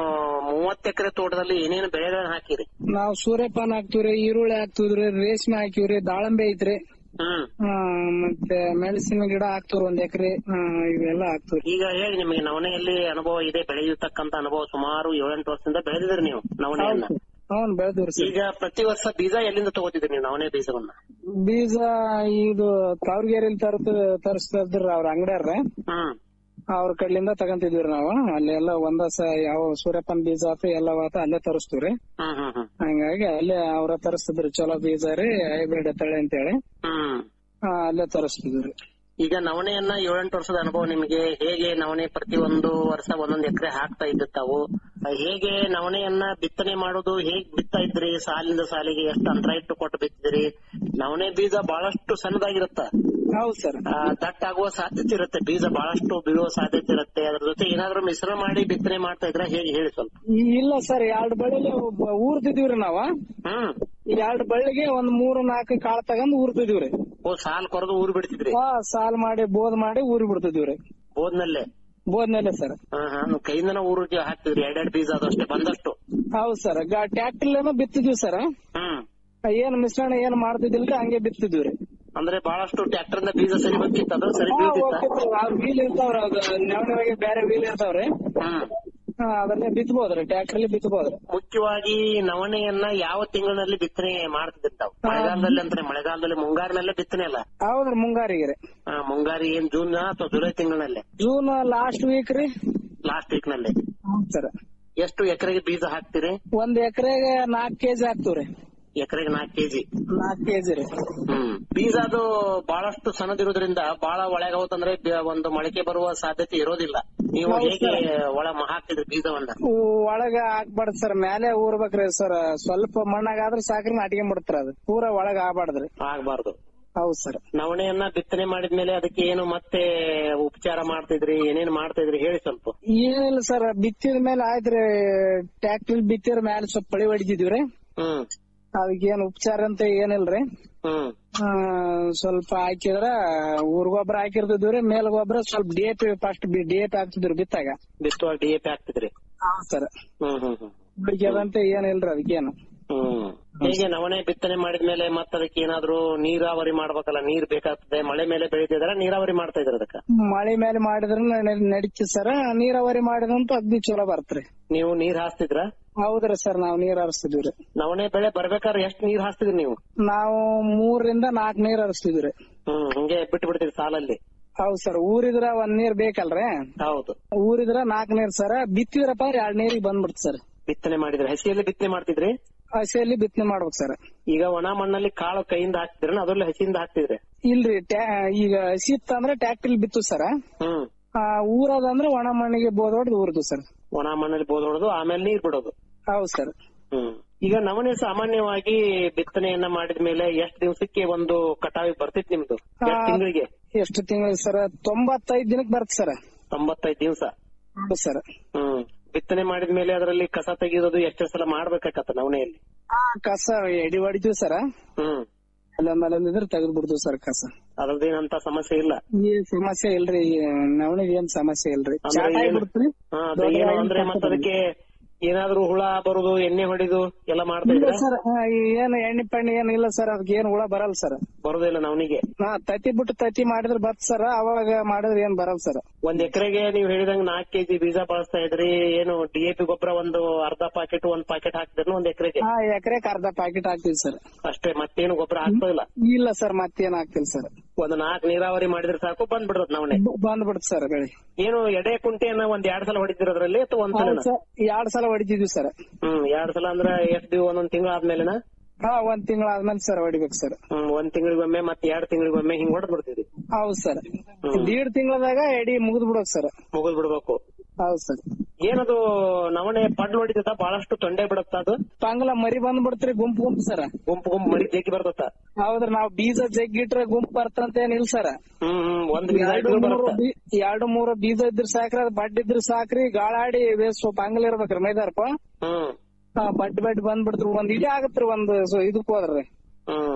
ಮೂವತ್ತು ಎಕರೆ ತೋಟದಲ್ಲಿ ಏನೇನು ಬೆಳೆಗಳನ್ನ ಹಾಕಿರಿ ನಾವ್ ಸೂರ್ಯಪಾನ ಹಾಕ್ತಿವ್ರಿ ಈರುಳ್ಳಿ ಹಾಕ್ತಿವ್ರಿ ರೇಷ್ಮೆ ಹಾಕಿವ್ರಿ ದಾಳಂಬೆ ಐತ್ರಿ ಹ್ಮ್ ಆ, ಮತ್ತೆ ಮೆಣಸಿನ ಗಿಡ ಹಾಕ್ತಿವ್ರಿ ಒಂದ್ ಎಕರೆ ಇವೆಲ್ಲ ಹಾಕ್ತಿವ್ರಿ ಈಗ ಹೇಳಿ ನಿಮಗೆ ನವಣೆಯಲ್ಲಿ ಅನುಭವ ಇದೆ ಬೆಳೆಯತಕ್ಕಂತ ಅನುಭವ ಸುಮಾರು ಏಳೆಂಟು ವರ್ಷದಿಂದ ಬೆಳೆದಿದ್ರಿ ನೀವು ನವಣೆಯನ್ನ ಹೌನ್ ಬೆಳೆದಿವ್ರಿ ಸರ್ ಈಗ ಪ್ರತಿ ವರ್ಷ ಬೀಜ ಎಲ್ಲಿಂದ ತಗೋತಿದ್ರಿ ನೀವು ನವಣೆ ಬೀಜವನ್ನ ಬೀಜ ಇದು ತಾವ್ರಗೇರಿಲಿ ತರ್ತ ತರಿಸ್ತಿದ್ರಿ ಅವ್ರ ಅಂಗಡ್ಯಾರ ಹ್ಮ್ ಅವ್ರ ಕಡ್ಲಿಂದ ತಗಂತಿದ್ವಿ ನಾವು ಅಲ್ಲೆಲ್ಲ ಒಂದ ಸ ಯಾವ ಸೂರ್ಯಪಾನ ಬೀಜ ಆತ ಎಲ್ಲ ಆತ ಅಲ್ಲೇ ತರಿಸ್ತೀವ್ರಿ ಹ್ಮ್ ಹ್ಮ್ ಹ್ಮ್ ಹಂಗಾಗಿ ಅಲ್ಲೇ ಅವ್ರ ತರಿಸ್ತಿದ್ರಿ ಚಲೋ ಬೀಜ ರೀ ಹೈಬ್ರಿಡ್ ತಳಿ ಅಂತೇಳಿ ಹ್ಮ್ ಆ, ಅಲ್ಲೇ ತರಿಸ್ತಿದ್ರಿ ಈಗ ನವಣೆಯನ್ನ ಏಳೆಂಟು ವರ್ಷದ ಅನುಭವ ನಿಮಗೆ ಹೇಗೆ ನವಣೆ ಪ್ರತಿ ಒಂದು ವರ್ಷ ಒಂದೊಂದು ಎಕರೆ ಹಾಕ್ತಾ ಇದ್ದ ತಾವು ಅಹ್, ಹೇಗೆ ನವಣೆಯನ್ನ ಬಿತ್ತನೆ ಮಾಡೋದು ಹೇಗ್ ಬಿತ್ತಾ ಇದ್ರಿ ಸಾಲಿಂದ ಸಾಲಿಗೆ ಎಷ್ಟು ಅಂತರ ಇಟ್ಟು ಕೊಟ್ಟು ಬಿತ್ತಿದ್ರಿ ನವಣೆ ಬೀಜ ಬಹಳಷ್ಟು ಸಣ್ಣದಾಗಿರುತ್ತ ಹೌದು ಸರ್ ದಟ್ಟ ಆಗುವ ಸಾಧ್ಯತೆ ಇರುತ್ತೆ ಬೀಜ ಬಹಳಷ್ಟು ಬೀಳುವ ಸಾಧ್ಯತೆ ಇರುತ್ತೆ ಅದ್ರ ಜೊತೆ ಏನಾದ್ರು ಮಿಶ್ರಣ ಮಾಡಿ ಬಿತ್ತನೆ ಮಾಡ್ತಾ ಇದ್ರ ಹೇಗೆ ಹೇಳಿ ಸ್ವಲ್ಪ ಇಲ್ಲ ಸರ್ ಎರಡ್ ಬಳ್ಳಿಗೆ ಊರ್ತಿದೀವ್ರಿ ನಾವ ಹ್ಮ್ ಎರಡ್ ಬಳ್ಳಿಗೆ ಒಂದ್ ಮೂರು ನಾಲ್ಕು ಕಾಳು ತಗೊಂಡ್ ಊರ್ತಿದೀವ್ರಿ ಓ ಸಾಲ್ ಕೊರದು ಊರ್ ಬಿಡ್ತಿದ್ರಿ ಹಾ ಸಾಲ್ ಮಾಡಿ ಬೋದ್ ಮಾಡಿ ಊರಿ ಬಿಡ್ತಿದೀವ್ರಿ ಹೋದ್ನಲ್ಲೇ ಬೋದ್ನಲ್ಲೇ ಸರ್ ಹಾ ಹಾ ನೀವು ಕೈಯಿಂದನ ಊರಿಗೆ ಹಾಕ್ತಿದ್ರಿ ಎರಡೆರಡು ಬೀಜ ಅದಷ್ಟೇ ಬಂದಷ್ಟು ಹೌದ್ ಸರ್ ಟ್ಯಾಕ್ಟರ್ ಬಿತ್ತಿದ್ವಿ ಸರ್ ಹ್ಮ್ ಏನ್ ಮಿಶ್ರಣ ಏನ್ ಮಾಡ್ತಿದಿಲ್ರಿ ಹಂಗೆ ಬಿತ್ತಿದ್ವಿ ಅಂದ್ರೆ ಬಹಳಷ್ಟು ಟ್ರ್ಯಾಕ್ಟರ್ ಇಂದ ಬೀಜ ಸರಿ ಬಂದಿತ್ತು ಅದು ಸರಿ ಬೀಳ್ತಿತ್ತ ವೀಲ್ ಇರ್ತಾವ್ರಿ ಅದ್ ನವಣೆಗೆ ಬೇರೆ ವೀಲ್ ಇರ್ತಾವ್ರಿ ಹ್ಮ್ ಹಾ, ಅದನ್ನೇ ಬಿತ್ತಬೋದ್ರಿ ಟ್ಯಾಕ್ಟರ್ ಅಲ್ಲಿ ಬಿತ್ತಬೋದ್ರಿ ಮುಖ್ಯವಾಗಿ ನವಣೆಯನ್ನ ಯಾವ ತಿಂಗಳಿನಲ್ಲಿ ಬಿತ್ತನೆ ಮಾಡ್ತಿದ್ರಿ ತಾವು ಮಳೆಗಾಲದಲ್ಲಿ ಅಂದ್ರೆ ಮಳೆಗಾಲದಲ್ಲಿ ಮುಂಗಾರಿನಲ್ಲೇ ಬಿತ್ತನೆ ಅಲ್ಲ ಹೌದ್ರಿ ಮುಂಗಾರಿಗೆ ರೀ ಆ, ಮುಂಗಾರಿ ಏನ್ ಜೂನ್ ಅಥವಾ ಜುಲೈ ತಿಂಗಳಿನಲ್ಲೇ ಜೂನ್ ಲಾಸ್ಟ್ ವೀಕ್ ರೀ ಲಾಸ್ಟ್ ವೀಕ್ ನಲ್ಲಿ ಸರ್ ಎಷ್ಟು ಎಕರೆಗೆ ಬೀಜ ಹಾಕ್ತಿರಿ ಒಂದ್ ಎಕರೆಗೆ ನಾಲ್ಕ್ ಕೆಜಿ ಹಾಕ್ತಿವ್ರಿ ಎಕರೆಗೆ ನಾಲ್ಕು ಕೆಜಿ ನಾಲ್ಕ್ ಕೆಜಿ ರೀ ಹ್ಮ್ ಬೀಜ ಅದು ಬಹಳಷ್ಟು ಸಣ್ಣದಿರೋದ್ರಿಂದ ಬಹಳ ಒಳಗಾವತ್ತಂದ್ರೆ ಬ- ಒಂದು ಮೊಳಕೆ ಬರುವ ಸಾಧ್ಯತೆ ಇರೋದಿಲ್ಲ ನೀವು ಹೌದು ಹೇಗೆ ಸರ್. ಒಳ ಮ- ಹಾಕ್ತಿದ್ರಿ ಬೀಜವನ್ನ ಒಳಗ ಹಾಕ್ಬಾರ್ದು ಸರ್ ಮೇಲೆ ಊರ್ಬೇಕ್ರಿ ಸರ್ ಸ್ವಲ್ಪ ಮಣ್ಣಾಗಾದ್ರೆ ಸಾಕ್ರಿ ನಾಟ್ಕೊಂಡ್ಬಿಡ್ತಾರ ಅದು ಪೂರಾ ಒಳಗ ಆಗ್ಬಾರ್ದ್ರಿ ಆಗ್ಬಾರ್ದು ಹೌದ್ ಸರ್ ನವಣೆಯನ್ನ ಬಿತ್ತನೆ ಮಾಡಿದ್ಮೇಲೆ ಅದಕ್ಕೆ ಏನು ಮತ್ತೆ ಉಪಚಾರ ಮಾಡ್ತಿದ್ರಿ ಏನೇನ್ ಮಾಡ್ತಿದ್ರಿ ಹೇಳಿ ಸ್ವಲ್ಪ ಏನಿಲ್ಲ ಸರ್ ಬಿತ್ತಿದ ಮೇಲೆ ಆಯ್ತ್ರಿ ಟ್ಯಾಕ್ಟರ್ ಬಿತ್ತಿರ ಮೇಲೆ ಸ್ವಲ್ಪ ಪಳಿ ಹೊಡಿತಿದ್ವಿ ಹ್ಮ್ ಅದಕ್ಕೇನ್ ಉಪಚಾರ ಅಂತ ಏನಿಲ್ರಿ ಹ್ಮ್ ಆ, ಸ್ವಲ್ಪ ಹಾಕಿದ್ರ ಊರ್ ಗೊಬ್ಬರ ಹಾಕಿರ್ತಿದ್ವಿ ಮೇಲ್ ಗೊಬ್ಬರ ಸ್ವಲ್ಪ D A P first D A P ಹಾಕ್ತಿದ್ರಿ ಬಿತ್ತಾಗ ಬಿತ್ತುವಾಗ ಡಿ ಎ ಪಿ ಹಾಕ್ತಿದ್ರಿ ಸರ್ ಹ್ಮ್ ಹ್ಮ್ ಹ್ಮ್ ಉಳಿಕೆದಂತ ಏನಿಲ್ರಿ ಅದಕ್ಕೇನು ಹ್ಮ್ ಹೇಗೆ ನವಣೆ ಬಿತ್ತನೆ ಮಾಡಿದ್ಮೇಲೆ ಮತ್ತೆ ಅದಕ್ಕೆ ಏನಾದ್ರು ನೀರಾವರಿ ಮಾಡ್ಬೇಕಲ್ಲ ನೀರ್ ಬೇಕಾಗ್ತದೆ ಮಳೆ ಮೇಲೆ ಬೆಳಿತಿದಾರ ನೀರಾವರಿ ಮಾಡ್ತಾ ಇದ್ರ ಅದಕ್ಕ ಮಳೆ ಮೇಲೆ ಮಾಡಿದ್ರ ನಡೀತಿ ಸರ್ ನೀರಾವರಿ ಮಾಡಿದಂತ ಅಗ್ದಿ ಚಲೋ ಬರ್ತ್ರಿ ನೀವು ನೀರ್ ಹಾಸ್ತಿದ್ರ ಹೌದ್ರಿ ಸರ್ ನಾವ್ ನೀರ್ ಹರಿಸ್ತಿದ್ವಿ ನವಣೆ ಬೆಳೆ ಬರ್ಬೇಕಾದ್ರೆ ಎಷ್ಟ್ ನೀರ್ ಹಾಸ್ತಿದ್ರಿ ನೀವು ನಾವು ಮೂರರಿಂದ ನಾಲ್ಕ್ ನೀರ್ ಹರಿಸ್ತಿದ್ವಿ ಹ್ಮ್ ಹಂಗೆ ಬಿಟ್ಟು ಬಿಡ್ತೀರಿ ಸಾಲಲ್ಲಿ ಹೌದ್ ಸರ್ ಊರಿದ್ರ ಒಂದ್ ನೀರ್ ಬೇಕಲ್ರಿ ಹೌದು ಊರಿದ್ರ ನಾಲ್ಕ್ ನೀರ್ ಸರ್ ಬಿತ್ತಿದ್ರಪ್ಪ ಅಂದ್ರೆ ಎರಡ್ ನೀರಿಗೆ ಬಂದ್ಬಿಡ್ತ ಸರ್ ಬಿತ್ತನೆ ಮಾಡಿದ್ರೆ ಹಸಿಯಲ್ಲಿ ಬಿತ್ತನೆ ಮಾಡ್ತಿದ್ರಿ ಹಸಿಯಲ್ಲಿ ಬಿತ್ತನೆ ಮಾಡ್ಬೇಕು ಸರ್ ಈಗ ಒಣ ಮಣ್ಣಲ್ಲಿ ಕಾಳು ಕೈಯಿಂದ ಹಾಕ್ತಿದ್ರ ಅದ್ರಲ್ಲಿ ಹಸಿಯಿಂದ ಹಾಕ್ತಿದ್ರಿ ಇಲ್ರಿ ಟ್ಯಾ- ಈಗ ಹಸಿ ಇತ್ತಂದ್ರೆ ಟ್ಯಾಕ್ಟರ್ ಬಿತ್ತು ಸರ್ ಹ್ಮ್ ಊರದಂದ್ರೆ ಒಣ ಮಣ್ಣಿಗೆ ಬೋದ್ ಹೊಡ್ದು ಊರ್ದು ಸರ್ ಒಣ ಮಣ್ಣಲ್ಲಿ ಬೋದ್ ಹೊಡೆದು ಆಮೇಲೆ ನೀರ್ ಬಿಡೋದು ಹೌದ್ ಸರ್ ಹ್ಮ್ ಈಗ ನವಣೆ ಸಾಮಾನ್ಯವಾಗಿ ಬಿತ್ತನೆಯನ್ನ ಮಾಡಿದ ಮೇಲೆ ಎಷ್ಟ್ ದಿವಸಕ್ಕೆ ಒಂದು ಕಟಾವಿಗೆ ಬರ್ತಿತ್ ನಿಮ್ದು ಎಷ್ಟ್ ತಿಂಗಳಿಗೆ ಎಷ್ಟು ತಿಂಗಳು ಸರ್ ತೊಂಬತ್ತೈದ್ ದಿನಕ್ ಬರುತ್ತೆ ಸರ್ ತೊಂಬತ್ತೈದು ದಿವಸ ಹೌದು ಸರ್ ಹ್ಮ್ ಬಿತ್ತನೆ ಮಾಡಿದ ಮೇಲೆ ಅದರಲ್ಲಿ ಕಸ ತೆಗೆಯೋದು ಎಷ್ಟು ಸಲ ಮಾಡ್ಬೇಕಾಗತ್ತ ನವಣೆಯಲ್ಲಿ ಕಸ ಎಡಿ ಹೊಡಿತೀವಿ ಸರ್ ಹ್ಮ್ ಅಲ್ಲೊಂದ್ ಇದ್ರೆ ತೆಗೆದ್ ಬಿಡ್ತೀವಿ ಸರ್ ಕಸ ಅದ್ರದ್ದೇನಂತ ಸಮಸ್ಯೆ ಇಲ್ಲ ಏನ್ ಸಮಸ್ಯೆ ಇಲ್ರಿ ನವಣಿಗೆ ಏನ್ ಸಮಸ್ಯೆ ಇಲ್ರಿ ಅಂದ್ರೆ ಚಾಟ ಏನು- ಆಗ್ಬಿಡ್ತ್ರಿ ಹಾ, ಅದು ಏನು ಅಂದ್ರೆ ಮತ್ತೆ ಅದಕ್ಕೆ ಏನಾದ್ರೂ ಹುಳ ಬರುದು ಎಣ್ಣೆ ಹೊಡಿದು ಎಲ್ಲ ಮಾಡ್ತಾ ಇಲ್ಲ ಇದ್ರ ಸರ್ ಏನ್ ಎಣ್ಣೆ ಪಣ್ಣೆ ಏನ್ ಇಲ್ಲ ಸರ್ ಅದಕ್ಕೆ ಏನ್ ಹುಳ ಬರಲ್ಲ ಸರ್ ಬರುದಿಲ್ಲ ನವನಿಗೆ ಹಾ ತತ್ತಿ ಬಿಟ್ಟು ತತ್ತಿ ಮಾಡಿದ್ರೆ ಬತ್ ಸರ್ ಅವಾಗ ಮಾಡಿದ್ರೆ ಏನ್ ಬರಲ್ಲ ಸರ್ ಒಂದ್ ಎಕರೆಗೆ ನೀವು ಹೇಳಿದಂಗ ನಾಲ್ಕು ಕೆಜಿ ಬೀಜ ಬಳಸ್ತಾ ಇದ್ರಿ ಏನು ಡಿ ಎ ಪಿ ಗೊಬ್ಬರ ಒಂದು ಅರ್ಧ ಪಾಕೆಟ್ ಒಂದ್ ಪಾಕೆಟ್ ಹಾಕ್ತಿದ್ರು ಒಂದ್ ಎಕರೆಗೆ ಹಾ ಎಕರೆಕ್ ಅರ್ಧ ಪ್ಯಾಕೆಟ್ ಹಾಕ್ತಿವಿ ಸರ್ ಅಷ್ಟೇ ಮತ್ತೇನು ಗೊಬ್ಬರ ಹಾಕ್ತಾ ಇಲ್ಲ ಸರ್ ಮತ್ತೇನ್ ಹಾಕ್ತಿಲ್ಲ ಸರ್ ಒಂದ್ ನಾಲ್ಕು ನೀರಾವರಿ ಮಾಡಿದ್ರೆ ಸಾಕು ಬಂದ್ಬಿಡತ್ ನವಣೆ ಬಂದ್ಬಿಡ್ತು ಸರ್ ಬೆಳಿ ಏನು ಎಡೆ ಕುಂಟೆಯನ್ನ ಒಂದ್ ಎರಡ್ ಸಲ ಹೊಡಿತಿರೋದ್ರಲ್ಲಿ ಅಥವಾ ಒಂದ್ ಹೌದ್ ಸಲ ಸರ್ ಎರಡ್ ಸಲ ಹೊಡಿತಿದ್ವಿ ಸರ್ ಹ್ಮ್ ಎರಡ್ ಸಲ ಅಂದ್ರ ಎಷ್ಟ್ ದಿವ್ ಒಂದೊಂದ್ ತಿಂಗಳ ಆದ್ಮೇಲೆನ ಹಾ ಒಂದ್ ತಿಂಗಳ ಆದ್ಮೇಲೆ ಸರ್ ಹೊಡಿಬೇಕು ಸರ್ ಹ್ಮ್ ಒಂದ್ ತಿಂಗಳಿಗೊಮ್ಮೆ ಮತ್ತೆ ಎರಡ್ ತಿಂಗಳಿಗೊಮ್ಮೆ ಹಿಂಗ್ ಹೊಡೆದ್ ಬಿಡ್ತೀವಿ ಹೌದ್ ಸರ್ ದೀಡ್ ತಿಂಗಳದಾಗ ಎಡಿ ಮುಗಿದ್ ಬಿಡೋಕ್ ಸರ್ ಮುಗಿದ್ ಬಿಡ್ಬೇಕು ಹೌದ್ ಸರ್ ಏನದು ನವಣೆ ಪಡ್ಲು ಹೊಡಿತದ ಬಹಳಷ್ಟು ತೊಂಡೆ ಬಿಡತ್ತ ಅದು ಪಂಗ್ಲ ಮರಿ ಬಂದ್ಬಿಡ್ತ್ರಿ ಗುಂಪು ಗುಂಪು ಸರ್ ಗುಂಪು ಗುಂಪು ಮರಿ ಜಗ್ಗಿ ಬರ್ತದ ಹೌದ್ರಿ ನಾವ್ ಬೀಜ ಜಗ್ಗಿಟ್ರೆ ಗುಂಪು ಬರ್ತಂತ ಏನಿಲ್ಲ ಸರ್ ಹ್ಮ್ ಹ್ಮ್ ಒಂದ್ ಬೀಜ ಎರಡು ಇಟ್ರು ಮೂರು ಬರುತ್ತ ಬೀ- ಎರಡು ಮೂರು ಬೀಜ ಇದ್ರ ಸಾಕ್ರಿ ಅದ್ ಬಡ್ ಇದ್ರ ಸಾಕ್ರಿ ಗಾಳಾಡಿ ವೇ- ಸ್ವಲ್ಪ ಅಂಗಲ್ ಇರ್ಬೇಕ್ರಿ ಮೈದಾರ್ಪ ಹ್ಮ್ ಹಾ ಬಡ್ ಬಡ್ ಬಂದ್ಬಿಡ್ತ್ರಿ ಒಂದ್ ಇಡೀ ಆಗತ್ರಿ ಒಂದ್ ಸೊ ಇದಕ್ ಹೋದ್ರಿ ಹ್ಮ್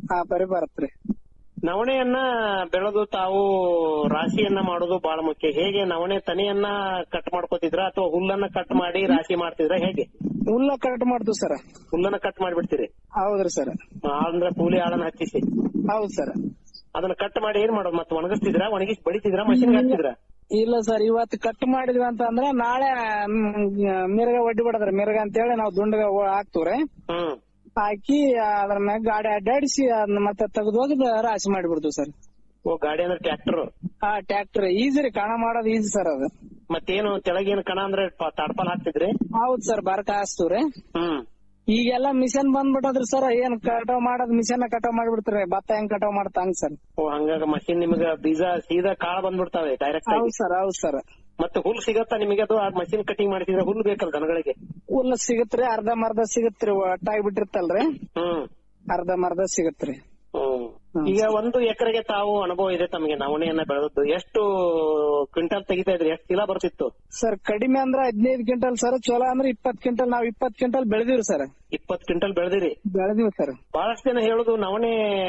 ಆ ಪರಿ ಬರತ್ರಿ ನವಣೆಯನ್ನ ಬೆಳೆದು ತಾವು ರಾಶಿಯನ್ನ ಮಾಡೋದು ಬಹಳ ಮುಖ್ಯ ಹೇಗೆ ನವಣೆ ತನಿಯನ್ನ ಕಟ್ ಮಾಡ್ಕೋತಿದ್ರ ಅಥವಾ ಹುಲ್ಲನ್ನ ಕಟ್ ಮಾಡಿ ರಾಶಿ ಮಾಡ್ತಿದ್ರ ಹೇಗೆ ಹುಲ್ಲ ಕರೆಕ್ಟ್ ಮಾಡ್ತೀವಿ ಸರ್ ಹುಲ್ಲನ್ನ ಕಟ್ ಮಾಡ್ಬಿಡ್ತೀರಿ ಹೌದ್ರಿ ಸರ್ ಅಂದ್ರೆ ಕೂಲಿ ಆಳನ್ನ ಹಚ್ಚಿಸಿ ಹೌದ್ ಸರ್ ಅದನ್ನ ಕಟ್ ಮಾಡಿ ಏನ್ ಮಾಡೋದು ಮತ್ತೆ ಒಣಗಿಸ್ತಿದ್ರ ಒಣಗಿಸಿ ಬಡಿತಿದ್ರ ಮಷಿನ್ ಹಾಕ್ತಿದ್ರ ಇಲ್ಲ ಸರ್ ಇವತ್ತು ಕಟ್ ಮಾಡಿದ್ವಿ ಅಂತ ಅಂದ್ರೆ ನಾಳೆ ಮ್, ಮಿರ್ಗ ಒಡ್ಡಿ ಬಿಡದ್ರಿ ಮಿರ್ಗ ಅಂತ ಹೇಳಿ ನಾವು ದುಂಡಗ ಹಾಕ್ತಿವ್ರಿ ಹ್ಮ್ ಹಾಕಿ ಅದ್ರ ಮ್ಯಾಗ ಗಾಡಿ ಅಡ್ಡಾಡಿಸಿ ಅದನ್ನ ಮತ್ತೆ ತೆಗೆದು ಹೋಗಿ ರಾಶಿ ಮಾಡಿಬಿಡ್ತೀವಿ ಸರ್ ಓ ಗಾಡಿ ಅಂದ್ರೆ ಟ್ರ್ಯಾಕ್ಟರ್ ಆ ಟ್ರ್ಯಾಕ್ಟರ್ ಈಸಿ ರೀ ಕಣ ಮಾಡೋದು ಈಸಿ ಸರ್ ಅದು ಮತ್ತೇನು ಕೆಳಗೇನು ಕಣ ಅಂದ್ರೆ ಪ- ತಾಡ್ಪಾಲ್ ಹಾಕ್ತಿದ್ರಿ ಹೌದ್ ಸರ್ ಬರ್ಕ ಹಾಸ್ತೀವ್ರಿ ಹ್ಮ್ ಈಗೆಲ್ಲ ಮಿಷನ್ ಬಂದ್ಬಿಟ್ಟದ್ರಿ ಸರ್ ಏನ್ ಕಟಾವ್ ಮಾಡೋದ್ ಮಿಷನ್ ಕಟಾವ್ ಮಾಡ್ಬಿಡ್ತಾರೆ ಭತ್ತ ಹೆಂಗ್ ಕಟಾವ್ ಮಾಡ್ತಾ ಹಂಗ್ ಸರ್ ಓ ಹಂಗಾಗ ಮಷಿನ್ ನಿಮ್ಗ ಬೀಜ ಸೀದಾ ಕಾಳ ಬಂದ್ಬಿಡ್ತಾವೆ ಡೈರೆಕ್ಟ್ ಆಗಿ ಹೌದ್ ಸರ್ ಹೌದ್ ಸರ್ ಮತ್ತೆ ಹುಲ್ ಸಿಗತ್ತಾ ನಿಮಗೆ ಅದು ಆ ಮಷಿನ್ ಕಟಿಂಗ್ ಮಾಡಿಸಿದ್ರೆ ಹುಲ್ ಬೇಕಲ್ಲ ದನಗಳಿಗೆ ಹುಲ್ಲು ಸಿಗತ್ರಿ ಅರ್ಧ ಮರ್ಧ ಸಿಗತ್ರಿ ಒಟ್ಟಾಗಿ ಬಿಟ್ಟಿರ್ತಲ್ರಿ ಹ್ಮ್ ಅರ್ಧ ಮರ್ಧ ಸಿಗತ್ರಿ ಹ್ಮ್ ಈಗ ಒಂದು ಎಕರೆಗೆ ತಾವು ಅನುಭವ ಇದೆ ತಮಗೆ ನವಣೆಯನ್ನ ಬೆಳೆದದ್ದು ಎಷ್ಟು ಕ್ವಿಂಟಲ್ ತೆಗಿತಾ ಇದ್ರಿ ಎಷ್ಟು ಚೀಲ ಬರ್ತಿತ್ತು ಸರ್ ಕಡಿಮೆ ಅಂದ್ರ ಹದಿನೈದು ಕ್ವಿಂಟಲ್ ಸರ್ ಚಲೋ ಅಂದ್ರೆ ಇಪ್ಪತ್ ಕ್ವಿಂಟಲ್ ನಾವ್ ಇಪ್ಪತ್ ಕ್ವಿಂಟಲ್ ಬೆಳೆದಿವ್ರಿ ಸರ್ ಇಪ್ಪತ್ ಕ್ವಿಂಟಲ್ ಬೆಳೆದಿರಿ ಬೆಳೆದಿವಿ ಸರ್ ಬಹಳಷ್ಟು ಜನ ಹೇಳುದು ನವಣೆ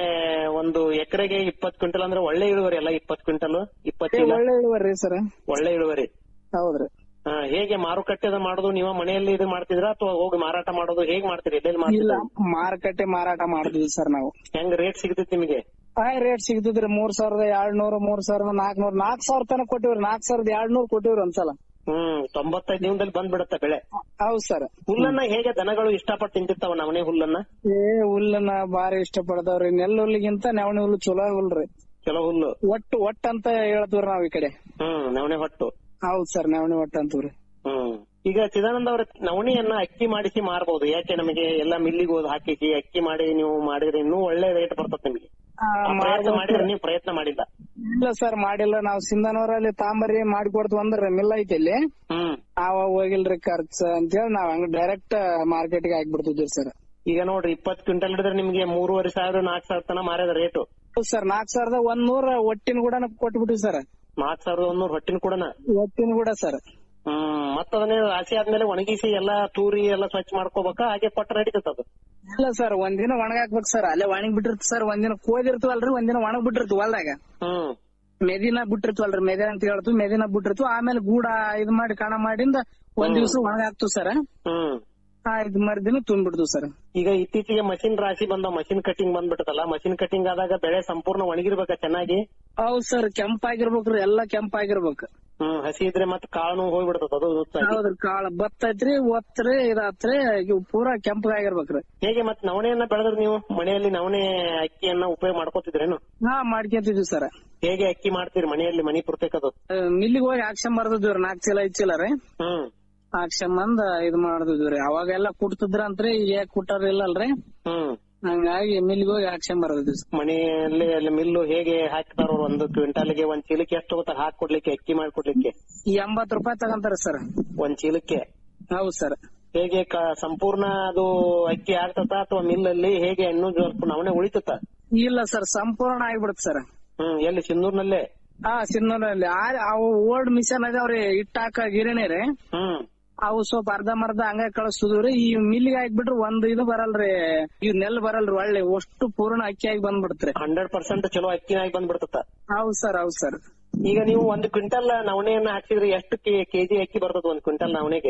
ಒಂದು ಎಕರೆಗೆ ಇಪ್ಪತ್ ಕ್ವಿಂಟಲ್ ಅಂದ್ರೆ ಒಳ್ಳೆ ಇಳುವರಿ ಅಲ್ಲ ಇಪ್ಪತ್ ಕ್ವಿಂಟಲ್ ಇಪ್ಪತ್ ಚೀಲ ಒಳ್ಳೆ ಇಳುವರಿ ಸರ್ ಒಳ್ಳೆ ಇಳುವರಿ ಹೌದ್ರಿ ಹಾ, ಹೇಗೆ ಮಾರುಕಟ್ಟೆ ಮಾಡೋದು ನೀವು ಮನೆಯಲ್ಲಿ ಇದು ಮಾಡ್ತಿದ್ರಾ ಅಥವಾ ಹೋಗಿ ಮಾರಾಟ ಮಾಡೋದು ಹೇಗ್ ಮಾಡ್ತೀರಿ ಎಲ್ಲೆಲ್ಲಿ ಇಲ್ಲ ಮಾಡ್ತೀರಿ ಮಾರುಕಟ್ಟೆ ಮಾರಾಟ ಮಾಡ್ತೀವಿ ಸರ್ ನಾವು ಹೆಂಗ್ ರೇಟ್ ಸಿಗ್ತೈತಿ ನಿಮಗೆ ಆ ರೇಟ್ ಸಿಗ್ತದ್ರಿ ಮೂರ್ ಸಾವಿರದ ಎರಡ್ನೂರು ಮೂರ್ ಸಾವಿರದ ನಾಲ್ಕನೂರ್ ನಾಲ್ಕ್ ಸಾವಿರ ತನಕ ಕೊಟ್ಟಿವ್ರಿ ನಾಲ್ಕ್ ಸಾವಿರದ ಎರಡ್ನೂರ್ ಕೊಟ್ಟಿವ್ರಿ ಒಂದ್ಸಲ ಹ್ಮ್ ತೊಂಬತ್ತೈದು ದಿನದಲ್ಲಿ ಬಂದ್ಬಿಡುತ್ತೆ ಬೆಳೆ ಹೌದ್ ಸರ್ ಹುಲ್ಲನ್ನ ಹೇಗೆ ದನಗಳು ಇಷ್ಟಪಟ್ಟು ತಿಂತಿರ್ತಾವ ನವಣೆ ಹುಲ್ಲನ್ನ ಏ ಹುಲ್ಲನ್ನ ಬಾರಿ ಇಷ್ಟ ಪಡ್ತಾವ್ರಿ ನೆಲ್ ಹುಲ್ಲಿಗಿಂತ ನವಣಿ ಹುಲ್ಲು ಚಲೋ ಹುಲ್ರಿ ಕೆಲವು ಹುಲ್ಲು ಒಟ್ಟು ಒಟ್ಟ ಅಂತ ಹೇಳ್ತೀವ್ರಿ ನಾವ್ ಈ ಕಡೆ ಹ್ಮ್ ನವಣೆ ಹೊಟ್ಟು ಹೌದ್ ಸರ್ ನವಣಿ ಒಟ್ಟ ಅಂತೀವ್ರಿ ಹ್ಮ್ ಈಗ ಚಿದಾನಂದ ಅವ್ರ ನವಣಿಯನ್ನ ಅಕ್ಕಿ ಮಾಡಿಸಿ ಮಾರ್ಬೋದು ಯಾಕೆ ನಮಗೆ ಎಲ್ಲ ಮಿಲ್ಲಿಗೆ ಹೋದ್ ಹಾಕಿಸಿ ಅಕ್ಕಿ ಮಾಡಿ ನೀವು ಮಾಡಿದ್ರೆ ಇನ್ನೂ ಒಳ್ಳೆ ರೇಟ್ ಬರ್ತದೆ ನಿಮಗೆ ಆ, ಆ ಪ್ರಯತ್ನ ಮಾಡ್ಬೋದು ಮಾಡಿದ್ರೆ sir. ನೀವು ಪ್ರಯತ್ನ ಮಾಡಿಲ್ಲ ಇಲ್ಲ ಸರ್ ಮಾಡಿಲ್ಲ ನಾವ್ ಸಿಂಧನೂರಲ್ಲಿ ತಾಂಬರಿ ಮಾಡಿಕೊಡ್ತು ಅಂದ್ರ ಮಿಲ್ ಐತಿ ಇಲ್ಲಿ ಹ್ಮ್ ಅವ ಹೋಗಿಲ್ರಿ ಖರ್ಚು ಅಂತೇಳಿ ನಾವ್ ಹಂಗ ಡೈರೆಕ್ಟ್ ಮಾರ್ಕೆಟ್ ಗೆ ಹಾಕ್ಬಿಡ್ತಿದ್ವಿ ಸರ್ ಈಗ ನೋಡ್ರಿ ಇಪ್ಪತ್ ಕ್ವಿಂಟಲ್ ಹಿಡಿದ್ರೆ ನಿಮ್ಗೆ ಮೂರುವರೆ ಸಾವಿರ ನಾಲ್ಕು ಸಾವಿರ ತನ ಮಾರದ ರೇಟು ಸರ್ ನಾಲ್ಕ್ ಸಾವಿರದ ಒಂದ್ ನೂರ ಒಟ್ಟಿನ ಕೂಡ ಕೊಟ್ಬಿಟ್ವಿ ಸರ್ ನಾಲ್ಕು ಸಾವಿರದ ಒಂದೂರು ಹೊಟ್ಟಿನ ಕೂಡನ ಒಟ್ಟಿನ ಕೂಡ ಸರ್ ಹ್ಮ್ ಮತ್ತ ಅದನ್ನೇ ರಾಶಿ ಆದ್ಮೇಲೆ ಒಣಗಿಸಿ ಎಲ್ಲಾ ತೂರಿ ಎಲ್ಲ ಸ್ವಚ್ಛ ಮಾಡ್ಕೋಬೇಕಾ ಹಾಗೆ ಕೊಟ್ಟ ನಡೀತದ ಅದು ಇಲ್ಲ ಸರ್ ಒಂದಿನ ಒಣಗ ಹಾಕ್ಬೇಕು ಸರ್ ಅಲ್ಲೇ ಒಣಗ್ ಬಿಟ್ಟಿರ್ತ ಸರ್ ಒಂದಿನ ಕೋದಿರ್ತವಲ್ರಿ ಒಂದಿನ ಒಣಗ್ ಬಿಟ್ಟಿರ್ತೀವಿ ಹೊಲ್ದಾಗ ಹ್ಮ್ ಮೆದಿನ ಬಿಟ್ಟಿರ್ತೀವಲ್ರಿ ಮೆದಿನ ಅಂತ ಹೇಳ್ತೀವಿ ಮೆದಿನ ಬಿಟ್ಟಿರ್ತೀವಿ ಆಮೇಲೆ ಗೂಡ ಇದ್ ಮಾಡಿ ಕಣ ಮಾಡಿಂದ ಒಂದ್ ದಿವ್ಸ ಒಣಗ ಹಾಕ್ತಿವಿ ಸರ್ ಹ್ಮ್ ಆ ಇದ್ ಮರ್ದಿನ ತುಂಬಿಡ್ತೀವಿ ಸರ್ ಈಗ ಇತ್ತೀಚೆಗೆ ಮಷಿನ್ ರಾಶಿ ಬಂದ ಮಷಿನ್ ಕಟಿಂಗ್ ಬಂದ್ಬಿಟ್ಟದಲ್ಲ ಮಷಿನ್ ಕಟಿಂಗ್ ಆದಾಗ ಬೆಳೆ ಸಂಪೂರ್ಣ ಒಣಗಿರ್ಬೇಕಾ ಚೆನ್ನಾಗಿ ಹೌದ್ ಸರ್ ಕೆಂಪಾಗಿರ್ಬೇಕ್ರಿ ಎಲ್ಲಾ ಕೆಂಪಾಗಿರ್ಬೇಕು ಹ್ಮ್ ಹಸಿ ಇದ್ರೆ ಮತ್ತೆ ಕಾಳು ಹೋಗ್ಬಿಡ್ತದ ಅದು ನುಚ್ಚಾಗಿ. ಹೌದ್ರಿ ಕಾಳ ಭತ್ತ ಐತ್ರಿ ಒತ್ತ್ರಿ ಇದಾತ್ರಿ ಇವ್ ಪೂರಾ ಕೆಂಪಗಾಗಿರ್ಬೇಕ್ರಿ ಹೇಗೆ ಮತ್ತೆ ನವಣೆಯನ್ನ ಬೆಳೆದ್ರೆ ನೀವು ಮನೆಯಲ್ಲಿ ನವಣೆ ಅಕ್ಕಿಯನ್ನ ಉಪಯೋಗ ಮಾಡ್ಕೋತಿದ್ರೇನು ಹಾ ಮಾಡ್ಕೊಂತಿದ್ವಿ ಸರ್ ಹೇಗೆ ಅಕ್ಕಿ ಮಾಡ್ತೀರಿ ಮನೆಯಲ್ಲಿ ಮನಿ ಪುರ್ತಕದು ಮಿಲ್ಲಿಗೆ ಹೋಗಿ ಹಾಕ್ಸ್ಕೊಂಡ್ ಬರ್ದಿದ್ವಿ ನಾಲ್ಕ್ ಚೀಲ ಐದ್ ಚೀಲ ರೀ ಹ್ಮ್ ಹಾಕ್ಸ್ಕೊಂಬಂದ್ ಇದ್ ಮಾಡ್ತಿದ್ವಿ ರೀ ಅವಾಗೆಲ್ಲ ಕುಟ್ತಿದ್ರಂತ್ರಿ ಈಗ ಕುಟ್ಟಾರ ಇಲ್ಲಲ್ರಿ ಹ್ಮ್ ಹಂಗಾಗಿ ಮಿಲ್ಲಿಗೆ ಹೋಗಿ ಹಾಕ್ಸ್ಕೊಂಡ್ ಬರ್ದಿದ್ವಿ ಸರ್. ಮನೆಯಲ್ಲಿ ಅಲ್ಲಿ ಮಿಲ್ಲು ಹೇಗೆ ಹಾಕ್ತಾರ ಅವ್ರು ಒಂದು ಕ್ವಿಂಟಾಲ್ಗೆ ಒಂದ್ ಚೀಲಕ್ಕೆ ಎಷ್ಟು ತಗೋತಾರ ಹಾಕಿ ಕೊಡ್ಲಿಕ್ಕೆ ಅಕ್ಕಿ ಮಾಡ್ಕೊಡ್ಲಿಕ್ಕೆ ಎಂಬತ್ ರೂಪಾಯಿ ತಗಂತಾರ ಸರ್ ಒಂದ್ ಚೀಲಕ್ಕೆ ಹೌದ್ ಸರ್ ಹೇಗೆ ಕ- ಸಂಪೂರ್ಣ ಅದು ಅಕ್ಕಿ ಆಗ್ತತ ಅಥವಾ ಮಿಲ್ ಅಲ್ಲಿ ಹೇಗೆ ಇನ್ನೂ ಸ್ವಲ್ಪ ನವಣೆ ಉಳಿತತ ಇಲ್ಲ ಸರ್ ಸಂಪೂರ್ಣ ಆಗ್ಬಿಡುತ್ತೆ ಸರ್ ಹ್ಮ್ ಎಲ್ಲಿ ಸಿಂಧೂರ್ನಲ್ಲೇ ಹಾ ಸಿನ್ನೂರಲ್ಲಿ ಅವು ಓಲ್ಡ್ ಮಿಷನ್ ಅದಾವ್ರಿ ಇಟ್ಟಾಕ ಗಿರಣಿ ರೀ ಹ್ಮ್ ಅವು ಸ್ವಲ್ಪ ಅರ್ಧ ಮರ್ಧ ಹಂಗ ಕಳಿಸ್ತದ್ರಿ ಈ ಮಿಲ್ಲಿಗೆ ಹಾಕ್ಬಿಟ್ರೆ ಒಂದ್ ಇದು ಬರಲ್ರಿ ಈ ನೆಲ್ ಬರಲ್ರಿ ಒಳ್ಳೆ ಅಷ್ಟು ಪೂರ್ಣ ಅಕ್ಕಿ ಆಗಿ ಬಂದ್ಬಿಡ್ತ್ರಿ ಹಂಡ್ರೆಡ್ ಪರ್ಸೆಂಟ್ ಚಲೋ ಅಕ್ಕಿನಾಗಿ ಬಂದ್ಬಿಡ್ತತ ಹೌದ್ ಸರ್ ಹೌದ್ ಸರ್ ಈಗ ನೀವು ಒಂದು ಕ್ವಿಂಟಲ್ ನವಣೆಯನ್ನ ಹಾಕಿದ್ರೆ ಎಷ್ಟು ಕೆಜಿ ಅಕ್ಕಿ ಬರ್ತದ ಒಂದ್ ಕ್ವಿಂಟಲ್ ನವಣೆಗೆ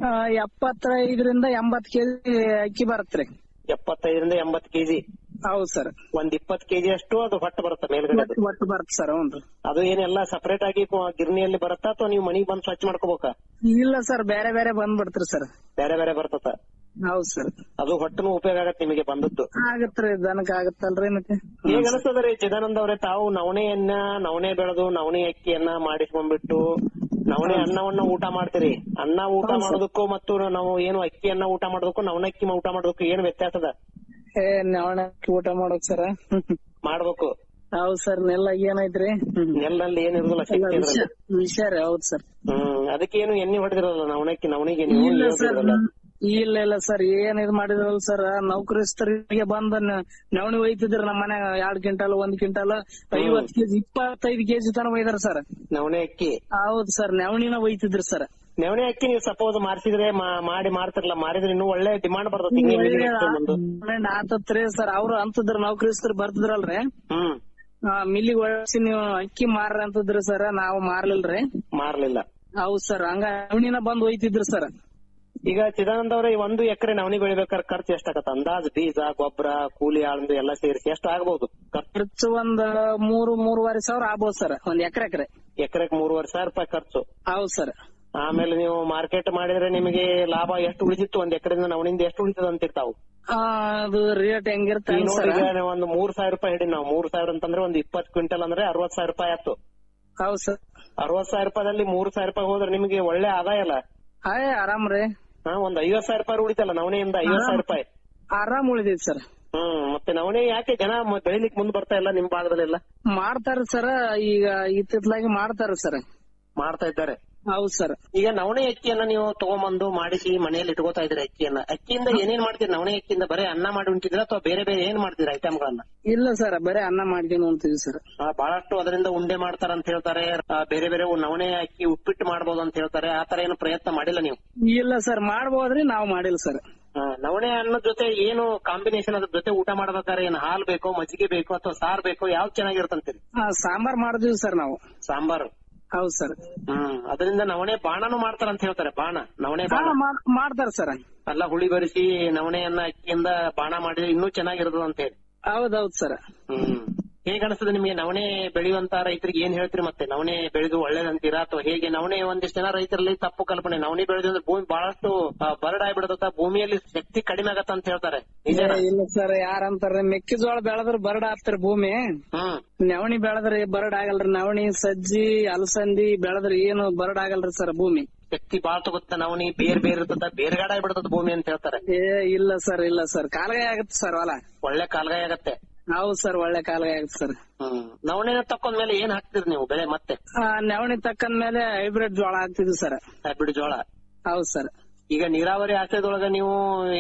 ಎಪ್ಪತ್ತೈದರಿಂದ ಎಂಬತ್ ಕೆಜಿ ಅಕ್ಕಿ ಬರತ್ರಿ ಎಪ್ಪತ್ತೈದರಿಂದ ಎಂಬತ್ ಕೆಜಿ ಹೌದ್ ಸರ್ ಒಂದ್ ಇಪ್ಪತ್ ಕೆಜಿ ಅಷ್ಟು ಅದು ಹೊಟ್ಟು ಬರುತ್ತೆ ಮೇಲ್ಗಡೆ ಅದು. ಒಟ್ಟು ಬರತ್ ಸರ್ ಹ್ಞೂ ಅದು ಏನೆಲ್ಲ ಸಪರೇಟ್ ಆಗಿ ಕು- ಗಿರಣಿಯಲ್ಲಿ ಬರುತ್ತಾ ಅಥವಾ ನೀವು ಮನಿಗ್ ಬಂದ್ ಸ್ವಚ್ಛ ಮಾಡ್ಕೋಬೇಕಾ ಇಲ್ಲ ಸರ್ ಬೇರೆ ಬೇರೆ ಬಂದ್ಬಿಡ್ತ್ರಿ ಸರ್ ಬೇರೆ ಬೇರೆ ಬರ್ತದ ಹೌದ್ ಸರ್ ಅದು ಹೊಟ್ಟನು ಉಪಯೋಗ ಆಗತ್ತೆ ನಿಮಗೆ ಬಂದದ್ದು ಆಗತ್ರಿ ದನಕ್ ಆಗತ್ತಲ್ರಿ ಮತ್ತೆ ಹೇಗ ಅನಿಸ್ತದ ರೀ ಚಿದಾನಂದ ಅವರೇ ತಾವು ನವಣೆಯನ್ನ ನವಣೆ ಬೆಳೆದು ನವಣೆ ಅಕ್ಕಿಯನ್ನ ಮಾಡಿಸ್ಕೊಂಡ್ಬಿಟ್ಟು ನವಣೆ ಅನ್ನವನ್ನ ಊಟ ಮಾಡ್ತೀರಿ ಅನ್ನ ಊಟ ಹೌದು ಸರ್. ಮಾಡೋದಕ್ಕೂ ಮತ್ತು ನಾವು ಏನು ಅಕ್ಕಿಯನ್ನ ಊಟ ಮಾಡೋದಕ್ಕೂ ನವಣೆ ಅಕ್ಕಿ ಊಟ ಮಾಡೋದಕ್ಕೂ ಏನು ವ್ಯತ್ಯಾಸದ ಏ ನವಣ ಊಟ ಮಾಡೋಕ್ ಸರ್ ಮಾಡ್ಬೇಕು ಹೌದ್ ಸರ್ ನೆಲ್ಲ ಏನೈತ್ರಿ ನೆಲದಲ್ಲಿ ಏನಿರುದಿಲ್ಲ ಎಲ್ಲ ಶಕ್ತಿ ವಿಷ ಇದ್ರಲ್ಲಿ ವಿಷ ರೀ ಹೌದ್ ಸರ್ ಹ್ಮ್ ಅದಕ್ಕೇನು ಎಣ್ಣೆ ಹೊಡೆದಿರಲ್ಲ ನವಣಕ್ಕಿ ನವಣಿಗೆ ನೀವು ಇಲ್ಲ ಏನು ಸರ್ ಹೊಡೆದಿರಲ್ಲ. ಇಲ್ಲ ಇಲ್ಲ ಸರ್ ಏನ್ ಇದ್ ಮಾಡಿದ್ರಲ್ಲ ಸರ್ ನೌಕರಿಸ್ತರಿಗೆ ಬಂದ ನ- ನವಣಿ ಒಯ್ತಿದ್ರ ನಮ್ಮ ಮನ್ಯಾಗ ಎರಡ್ ಕ್ವಿಂಟಲ್ ಒಂದ್ ಕ್ವಿಂಟಲ್ ಐವತ್ ಕೆಜಿ ಇಪ್ಪತ್ತೈದು ಕೆಜಿ ತನ ಒಯ್ದಾರ ಸರ್ ನವಣೆ ಅಕ್ಕಿ ಹೌದ್ ಸರ್ ನವಣಿನ ಒಯ್ತಿದ್ರು ಸರ್ ನವಣೆ ಅಕ್ಕಿ ನೀವು ಸಪೋಸ್ ಮಾರ್ಸಿದ್ರೆ ಮಾ- ಮಾಡಿ ಮಾರ್ತಿರಲ್ಲ ಮಾರಿದ್ರೆ ಇನ್ನೂ ಒಳ್ಳೆ ಡಿಮಾಂಡ್ ಬರ್ತದೆ ಹಿಂಗೆ ಮಿಲ್ಲಿಗೆ ಎತ್ಕೊಂಡ್ ಬಂದು. ಆತತ್ರಿ ಸರ್ ಅವ್ರು ಅಂತದ್ರ ನೌಕರಿಸ್ತ್ರ ಬರ್ತಿದ್ರಲ್ರಿ ಹ್ಮ್ ಮಿಲ್ಲಿಗೆ ಒಳಸಿ ನೀವು ಅಕ್ಕಿ ಮಾರ್ರಿ ಅಂತದ್ರಿ ಸರ್ ನಾವು ಮಾರ್ಲಿಲ್ರಿ ಮಾರ್ಲಿಲ್ಲ ಹೌದ್ ಸರ್ ಹಂಗ ಅವನಿನ ಬಂದ್ ಒಯ್ತಿದ್ರಿ ಸರ್ ಈಗ ಚಿದಾನಂದ ಅವ್ರೆ ಈ ಒಂದು ಎಕರೆ ನವಣಿ ಬೆಳಿಬೇಕಾದ್ರೆ ಖರ್ಚು ಎಷ್ಟಾಗತ್ತ ಅಂದಾಜ್ ಬೀಜ ಗೊಬ್ಬರ ಕೂಲಿ ಆಳಂದು ಎಲ್ಲ ಸೇರಿಸಿ ಎಷ್ಟು ಆಗ್ಬಹುದು ಖರ್ಚು ಒಂದ್ ಮೂರು ಮೂರುವರೆ ಸಾವಿರ ಆಗ್ಬೋದು ಸರ್ ಒಂದ್ ಎಕರೆ ಎಕರೆ ಎಕರೆಗೆ ಮೂರುವರೆ ಸಾವಿರ ರೂಪಾಯಿ ಖರ್ಚು ಹೌದ್ ಸರ್ ಆಮೇಲೆ ನೀವು ಮಾರ್ಕೆಟ್ ಮಾಡಿದ್ರೆ ನಿಮಗೆ ಲಾಭ ಎಷ್ಟು ಉಳಿದಿತ್ತು ಒಂದ್ ಎಕರೆಯಿಂದ ನವಣಿಂದ ಎಷ್ಟು ಉಳಿತದ ಅಂತಿರ್ತಾವು ಅದು ರೇಟ್ ಹೆಂಗಿರುತ್ತೆ ಈಗ ಸರ್ ನೋಡಿ ಈಗ ಒಂದು ಮೂರ್ ಸಾವಿರ ರೂಪಾಯಿ ಹಿಡಿ ನಾವು ಮೂರ್ ಸಾವಿರ ಅಂತಂದ್ರೆ ಒಂದ್ ಇಪ್ಪತ್ ಕ್ವಿಂಟಲ್ ಅಂದ್ರೆ ಅರವತ್ ಸಾವಿರ ರೂಪಾಯಿ ಆಯ್ತು ಹೌದ್ ಸರ್ ಅರವತ್ ಸಾವಿರ ರೂಪಾಯಿದಲ್ಲಿ ಮೂರ್ ಸಾವಿರ ರೂಪಾಯಿ ಹೋದ್ರೆ ನಿಮಗೆ ಒಳ್ಳೆ ಆದಾಯ ಅಲ್ಲ ಆಯ್ ಆರಾಮ್ ರೀ ಹಾ ಒಂದ್ ಐವತ್ ಸಾವಿರ ರೂಪಾಯಿ ಉಳಿತಲ್ಲ ನವಣೆಯಿಂದ ಐವತ್ ಸಾವಿರ ರೂಪಾಯಿ ಆರಾಮ್ ಉಳಿದೈತಿ ಸರ್ ಹ್ಮ್ ಮತ್ತೆ ನವಣೆ ಯಾಕೆ ಜನ ಮ- ಬೆಳಿಲಿಕ್ ಮುಂದ್ ಬರ್ತಾ ಇಲ್ಲ ನಿಮ್ ಭಾಗದಲ್ಲೆಲ್ಲ ಮಾಡ್ತಾರ ಸರ್ ಈಗ ಇತ್ತಿತ್ಲಾಗಿ ಮಾಡ್ತಾರ ಸರ್ ಮಾಡ್ತಾ ಇದ್ದಾರೆ ಹೌದ್ ಸರ್ ಈಗ ನವಣೆ ಅಕ್ಕಿಯನ್ನ ನೀವು ತಗೊಂಬಂದು ಮಾಡಿಸಿ ಮನೆಯಲ್ಲಿ ಇಟ್ಕೋತಾ ಇದ್ರಿ ಅಕ್ಕಿಯನ್ನ ಅಕ್ಕಿಯಿಂದ ಏನೇನ್ ಮಾಡ್ತೀರಿ ನವಣೆ ಅಕ್ಕಿಯಿಂದ ಬರೀ ಅನ್ನ ಮಾಡಿ ಉಂಟಿದ್ರ ಅಥವಾ ಬೇರೆ ಬೇರೆ ಏನ್ ಮಾಡ್ತೀರಿ ಐಟಮ್ಗಳನ್ನ ಇಲ್ಲ ಸರ್ ಬರೀ ಅನ್ನ ಮಾಡ್ಕೊಂಡು ಅಂತೀವಿ ಸರ್ ಆ, ಬಹಳಷ್ಟು ಅದರಿಂದ ಉಂಡೆ ಮಾಡ್ತಾರ ಅಂತ ಹೇಳ್ತಾರೆ ಆ, ಬೇರೆ ಬೇರೆ ನವಣೆ ಅಕ್ಕಿ ಉಪ್ಪಿಟ್ಟು ಮಾಡ್ಬೋದು ಅಂತ ಹೇಳ್ತಾರೆ ಆತರ ಏನು ಪ್ರಯತ್ನ ಮಾಡಿಲ್ಲ ನೀವು ಇಲ್ಲ ಸರ್ ಮಾಡ್ಬೋದ್ರಿ ನಾವು ಮಾಡಿಲ್ಲ ಸರ್ ಆ, ನವಣೆ ಅನ್ನೋದ್ ಜೊತೆ ಏನು ಕಾಂಬಿನೇಷನ್ ಅದ್ರ ಜೊತೆ ಊಟ ಮಾಡ್ಬೇಕಾದ್ರೆ ಏನ್ ಹಾಲ್ ಬೇಕೋ ಮಜ್ಜಿಗೆ ಬೇಕೋ ಅಥವಾ ಸಾರ್ ಬೇಕೋ ಯಾವ್ದು ಚೆನ್ನಾಗಿರುತ್ತಂತೀರಿ ಸಾಂಬಾರ್ ಮಾಡಿದ್ವಿ ಸರ್ ನಾವು ಸಾಂಬಾರು ಹೌದ್ ಸರ್ ಹ್ಮ್ ಅದರಿಂದ ನವಣೆ ಬಾಣನು ಮಾಡ್ತಾರ ಅಂತ ಹೇಳ್ತಾರೆ ಬಾಣ ನವಣೆ ಬಾಣ ಮಾಡ್ತಾರ ಸರ್ ಎಲ್ಲ ಹುಳಿ ಬರಿಸಿ ನವಣೆಯನ್ನ ಅಕ್ಕಿಯಿಂದ ಬಾಣ ಮಾಡಿದ್ರೆ ಇನ್ನೂ ಚೆನ್ನಾಗಿರ್ತದ ಅಂತ ಹೇಳಿ ಹೌದೌದ್ ಸರ್ ಹ್ಮ್ ಹೇಗ್ ಅನಿಸ್ತದೆ ನಿಮಗೆ ನವಣೆ ಬೆಳೆಯುವಂತ ರೈತರಿಗೆ ಏನ್ ಹೇಳ್ತೀರಿ ಮತ್ತೆ ನವಣೆ ಬೆಳೆದು ಒಳ್ಳೇದಂತೀರಾ ಅಥವಾ ಹೇಗೆ ನವಣೆ ಒಂದಿಷ್ಟು ಜನ ರೈತರಲ್ಲಿ ತಪ್ಪು ಕಲ್ಪನೆ ನವಣೆ ಬೆಳೆದು ಅಂದ್ರೆ ಭೂಮಿ ಬಹಳಷ್ಟು ಬರಡ್ ಆಗ್ಬಿಡತ್ತ ಭೂಮಿಯಲ್ಲಿ ಶಕ್ತಿ ಕಡಿಮೆ ಆಗತ್ತ ಅಂತ ಹೇಳ್ತಾರೆ ನಿಜಾನಾ? ಇಲ್ಲ ಸರ್ ಯಾರಂತಾರ ಮೆಕ್ಕೆಜೋಳ ಬೆಳೆದ್ರ ಬರಡ್ ಆಗ್ತಾರ ಭೂಮಿ ಹ್ಮ್ ನವಣಿ ಬೆಳೆದ್ರಿ ಬರಡ್ ಆಗಲ್ರಿ ನವಣಿ ಸಜ್ಜಿ ಅಲಸಂದಿ ಬೆಳೆದ್ರಿ ಏನು ಬರಡ್ ಆಗಲ್ರಿ ಸರ್ ಭೂಮಿ ಶಕ್ತಿ ಬಾಳ್ ತಗೋತ ನವಣಿ ಬೇರ್ ಬೇರೆ ಇರ್ತದ ಬೇರ್ಗಾಡ ಆಗ್ಬಿಡ್ತದ ಭೂಮಿ ಅಂತ ಹೇಳ್ತಾರೆ ಏ ಇಲ್ಲ ಸರ್ ಇಲ್ಲ ಸರ್ ಕಾಲ್ಗಾಯ ಆಗತ್ತೆ ಸರ್ ಹೊಲ ಒಳ್ಳೆ ಕಾಲ್ಗಾಯ ಆಗತ್ತೆ ಹೌದ್ ಸರ್ ಒಳ್ಳೆ ಕಾಲ್ಗಾಯ ಆಗತ್ತೆ ಸರ್ ಹ್ಮ್ ನವಣೆನ ತಕ್ಕೊಂಡ್ಮೇಲೆ ಏನ್ ಹಾಕ್ತಿರಿ ನೀವು ಬೆಳೆ ಮತ್ತೆ ಆ, ನವಣಿ ತಕ್ಕಂದ ಮೇಲೆ ಹೈಬ್ರಿಡ್ ಜೋಳ ಹಾಕ್ತಿದ್ವಿ ಸರ್ ಹೈಬ್ರಿಡ್ ಜೋಳ ಹೌದ್ ಸರ್ ಈಗ ನೀರಾವರಿ ಆಶ್ರಯದೊಳಗ ನೀವು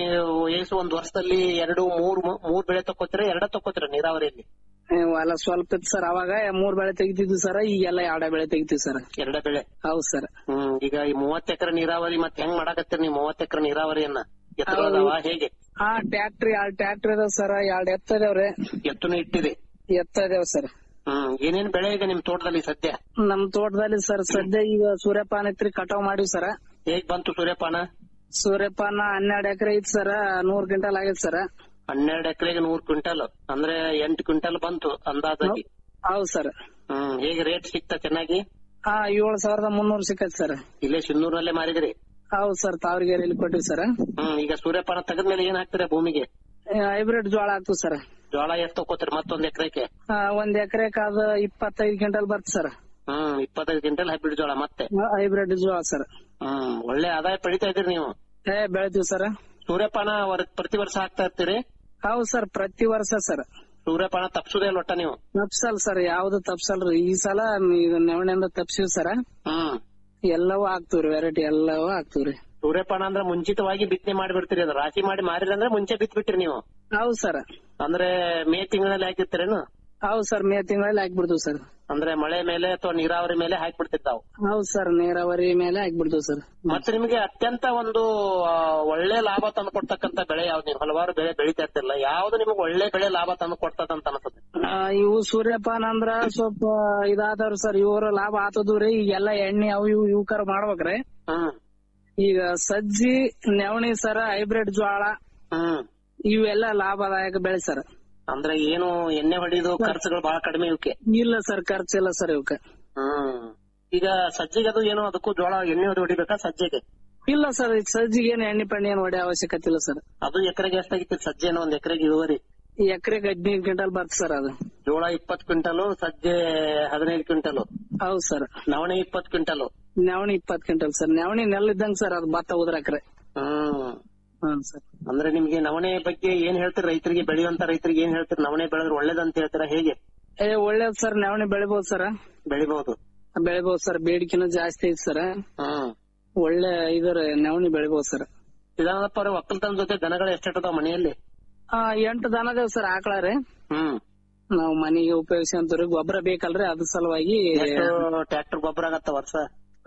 ಏಸು ಒಂದ್ ವರ್ಷದಲ್ಲಿ ಎರಡು ಮೂರ್ ಮೂರ್ ಬೆಳೆ ತಕ್ಕೋತೀರ ಎರಡ ತಕ್ಕೋತೀರ ನೀರಾವರಿಯಲ್ಲಿ ಹೊಲ ಸ್ವಲ್ಪ ಇತ್ತು ಸರ್ ಅವಾಗ ಮೂರ್ ಬೆಳೆ ತೆಗಿತಿದ್ವಿ ಸರ್ ಈಗೆಲ್ಲ ಎರಡ ಬೆಳೆ ತೆಗಿತೀವಿ ಸರ್ ಎರಡ ಬೆಳೆ ಹೌದ್ ಸರ್ ಹ್ಮ್ ಈಗ ಈ ಮೂವತ್ ಎಕರೆ ನೀರಾವರಿ ಮತ್ತೆ ಹೆಂಗ್ ಮಾಡಾಕತ್ತೀರಿ ನೀವು ಮೂವತ್ ಎಕರೆ ನೀರಾವರಿಯನ್ನ ಎತ್ತರ ಹೌದು. ಅದಾವ ಹೇಗೆ ಹಾ ಟ್ಯಾಕ್ಟ್ರಿ ಎರಡ್ ಟ್ಯಾಕ್ಟ್ರಿ ಇದಾವ್ ಸರ್ ಎರಡ್ ಎತ್ತದೇವ್ರಿ ಎತ್ತುನು ಇಟ್ಟಿದೆ ಎತ್ತದೇವ್ ಸರ್ ಹ್ಮ್ ಏನೇನ್ ಬೆಳೆ ಈಗ ನಿಮ್ ತೋಟದಲ್ಲಿ ಸದ್ಯ ನಮ್ ತೋಟದಲ್ಲಿ ಸರ್ ಸದ್ಯ ಈಗ ಸೂರ್ಯಪಾನ ಐತ್ರಿ ಕಟಾವ್ ಮಾಡಿವಿ ಸರ್ ಹೇಗ್ ಬಂತು ಸೂರ್ಯಪಾನ ಸೂರ್ಯಪಾನ ಹನ್ನೆರಡ್ ಎಕರೆ ಐತಿ ಸರ್ ನೂರ್ ಕ್ವಿಂಟಲ್ ಆಗೈತಿ ಸರ್ ಹನ್ನೆರಡು ಎಕರೆಗೆ ನೂರ್ ಕ್ವಿಂಟಲ್ ಅಂದ್ರೆ ಎಂಟು ಕ್ವಿಂಟಲ್ ಬಂತು ಅಂದಾಜಾಗಿ ಹೌದ್ ಸರ್ ಹ್ಮ್ ಹೇಗೆ ರೇಟ್ ಸಿಕ್ತಾ ಚೆನ್ನಾಗಿ ಹಾ ಏಳ್ ಸಾವಿರದ ಮುನ್ನೂರ್ ಸಿಕ್ಕೈತಿ ಸರ್ ಇಲ್ಲೇ ಸಿನ್ನೂರ್ನಲ್ಲೇ ಮಾರಿದ್ರಿ ಹೌದ್ ಸರ್ ತಾವರಿಗೆರೆಯಲ್ಲಿ ಕೊಟ್ಟಿವಿ ಸರ್ ಹ್ಮ್ ಈಗ ಸೂರ್ಯಪಾನ ತೆಗೆದ್ಮೇಲೆ ಏನ್ ಹಾಕ್ತೀರಾ ಭೂಮಿಗೆ ಹೈಬ್ರಿಡ್ ಜೋಳ ಹಾಕ್ತಿವಿ ಸರ್ ಜೋಳ ಎಷ್ಟು ತಗೋತೀರಿ ಮತ್ತೊಂದ್ ಎಕರೆಗೆ ಒಂದ್ ಎಕರೆಕ್ ಅದ ಇಪ್ಪತ್ತೈದು ಕ್ವಿಂಟಲ್ ಬರ್ತ ಸರ್ ಹ್ಮ್ ಇಪ್ಪತ್ತೈದು ಕ್ವಿಂಟಲ್ ಹೈಬ್ರಿಡ್ ಜೋಳ ಮತ್ತೆ ಹೈಬ್ರಿಡ್ ಜೋಳ ಸರ್ ಹ್ಮ್ ಒಳ್ಳೆ ಆದಾಯ ಪಡಿತಾ ಇದೀರಿ ನೀವು ಏ ಬೆಳಿತೀವಿ ಸರ್ ಸೂರ್ಯಪಾನ ವರ್- ಪ್ರತಿ ವರ್ಷ ಹಾಕ್ತಾ ಇರ್ತೀರಿ ಹೌದ್ ಸರ್ ಪ್ರತಿ ವರ್ಷ ಸರ್ ಸೂರ್ಯಪಾನ ತಪ್ಸುದೇ ಇಲ್ಲ ಒಟ್ಟ ನೀವು ತಪ್ಸಲ್ ಸರ್ ಯಾವ್ದು ತಪ್ಸಲ್ರಿ ಈ ಸಲ ಇದು ನವಣೆಯಿಂದ ತಪ್ಸಿವ್ ಸರ್ ಹ್ಮ್ ಎಲ್ಲವೂ ಹಾಕ್ತಿವ್ರಿ ವೆರೈಟಿ ಎಲ್ಲವೂ ಹಾಕ್ತಿವ್ರಿ ಸೂರ್ಯಪಾನ ಅಂದ್ರೆ ಮುಂಚಿತವಾಗಿ ಬಿತ್ತನೆ ಮಾಡಿಬಿಡ್ತೀರಿ ಅದು ರಾಶಿ ಮಾಡಿ ಮಾರಿಲ್ಲ ಅಂದ್ರೆ ಮುಂಚೆ ಬಿತ್ಬಿಟ್ರಿ ನೀವು ಹೌದ್ ಸರ್ ಅಂದ್ರೆ ಮೇ ತಿಂಗಳಲ್ಲಿ ಹಾಕಿರ್ತೀರೇನು ಹೌದ್ ಸರ್ ಮೇ ತಿಂಗಳಲ್ಲಿ ಹಾಕ್ಬಿಡ್ತೀವಿ ಸರ್ ಅಂದ್ರೆ ಮಳೆ ಮೇಲೆ ಅಥವಾ ನೀರಾವರಿ ಮೇಲೆ ಹಾಕ್ಬಿಡ್ತಿದ್ದಾವು ಹೌದ್ ಸರ್ ನೀರಾವರಿ ಮೇಲೆ ಹಾಕ್ಬಿಡ್ತೀವಿ ಸರ್ ಮತ್ತೆ ನಿಮಗೆ ಅತ್ಯಂತ ಒಂದು ಆ, ಒಳ್ಳೆ ಲಾಭ ತಂದು ಕೊಡ್ತಕ್ಕಂತ ಬೆಳೆ ಯಾವ್ದು ನೀವು ಹಲವಾರು ಬೆಳೆ ಬೆಳಿತಾ ಇರ್ತಿರಲ್ಲ ಯಾವ್ದು ನಿಮಗೆ ಒಳ್ಳೆ ಬೆಳೆ ಲಾಭ ತಂದು ಕೊಡ್ತದಂತ ಅನ್ಸುತ್ತೆ ಆ, ಇವು ಸೂರ್ಯಪಾನ ಅಂದ್ರ ಸ್ವಲ್ಪ ಇದಾದವ್ರಿ ಸರ್ ಇವ್ರ ಲಾಭ ಆತದ್ರಿ ಈಗೆಲ್ಲ ಎಣ್ಣೆ ಅವು ಇವು ಇವ್ಕರ ಮಾಡ್ಬೇಕ್ರಿ ಹ್ಮ್ ಈಗ ಸಜ್ಜಿ ನವಣಿ ಸರ ಹೈಬ್ರಿಡ್ ಜೋಳ ಹ್ಮ್ ಇವೆಲ್ಲ ಲಾಭದಾಯಕ ಬೆಳೆ ಸರ್ ಅಂದ್ರೆ ಏನು ಎಣ್ಣೆ ಹೊಡಿಯೋದು ಖರ್ಚುಗಳು ಬಹಳ ಕಡಿಮೆ ಇವಕ್ಕೆ ಇಲ್ಲ ಸರ್ ಖರ್ಚಿಲ್ಲ ಸರ್ ಇವಕ್ಕೆ ಹ್ಮ್ ಈಗ ಸಜ್ಜಿಗೆ ಅದು ಏನು ಅದಕ್ಕೂ ಜೋಳ ಎಣ್ಣೆ ಹೊಡಿ ಹೊಡಿಬೇಕಾ ಸಜ್ಜೆಗೆ ಇಲ್ಲ ಸರ್ ಈಗ ಸಜ್ಜಿಗೆ ಏನು ಎಣ್ಣೆ ಪಣ್ಣೆ ಏನು ಹೊಡೆ ಅವಶ್ಯಕತೆ ಇಲ್ಲ ಸರ್ ಅದು ಎಕರೆಗೆ ಎಷ್ಟಾಗಿತ್ತು ಸಜ್ಜೆನ ಒಂದ್ ಎಕರೆಗೆ ಇಳುವರಿ ಎಕರೆಗೆ ಹದಿನೈದು ಕ್ವಿಂಟಲ್ ಬರ್ತ ಸರ್ ಅದು ಜೋಳ ಇಪ್ಪತ್ ಕ್ವಿಂಟಲು ಸಜ್ಜೆ ಹದಿನೈದು ಕ್ವಿಂಟಲು ಹೌದ್ ಸರ್ ನವಣೆ ಇಪ್ಪತ್ ಕ್ವಿಂಟಲು ನವಣಿ ಇಪ್ಪತ್ ಕ್ವಿಂಟಲ್ ಸರ್ ನವಣಿ ನೆಲ್ ಇದ್ದಂಗ ಸರ್ ಅದು ಭತ್ತ ಉದ್ರಾಕ್ರೆ ಹ್ಮ್ ಹ್ಮ್ ಸರ್ ಅಂದ್ರೆ ನಿಮ್ಗೆ ನವಣೆ ಬಗ್ಗೆ ಏನ್ ಹೇಳ್ತೀರಿ ರೈತರಿಗೆ ಬೆಳೆಯುವಂತ ರೈತರಿಗೆ ಏನ್ ಹೇಳ್ತೀರಿ ನವಣೆ ಬೆಳೆದ್ರೆ ಒಳ್ಳೇದಂತ ಹೇಳ್ತೀರಾ ಹೇಗೆ ಏ ಒಳ್ಳೇದ್ ಸರ್ ನವಣಿ ಬೆಳಿಬೋದು ಸರ್ ಬೆಳಿಬಹುದು ಬೆಳಿಬೋದು ಸರ್ ಬೇಡಿಕೆನೂ ಜಾಸ್ತಿ ಐತಿ ಸರ್ ಹ್ಮ್ ಒಳ್ಳೆ ಇದರ ನವಣಿ ಬೆಳಿಬೋದು ಸರ್ ಇದಾನಪ್ಪ ಅವ್ರ ಒಕ್ಕಲ್ತನ ಜೊತೆ ದನಗಳು ಎಷ್ಟಿರ್ತದಾವ ಮನೆಯಲ್ಲಿ ಆ ಎಂಟು ದನ ಅದಾವ್ ಸರ್ ಆಕಳ ರೀ ಹ್ಮ್ ನಾವ್ ಮನೆಗೆ ಉಪಯೋಗಿಸಂತೀವ್ರಿ ಗೊಬ್ಬರ ಬೇಕಲ್ರಿ ಅದ್ರ ಸಲುವಾಗಿ ಎಷ್ಟು ಟ್ರ್ಯಾಕ್ಟರ್ ಗೊಬ್ಬರ ಆಗತ್ತ ವರ್ಷ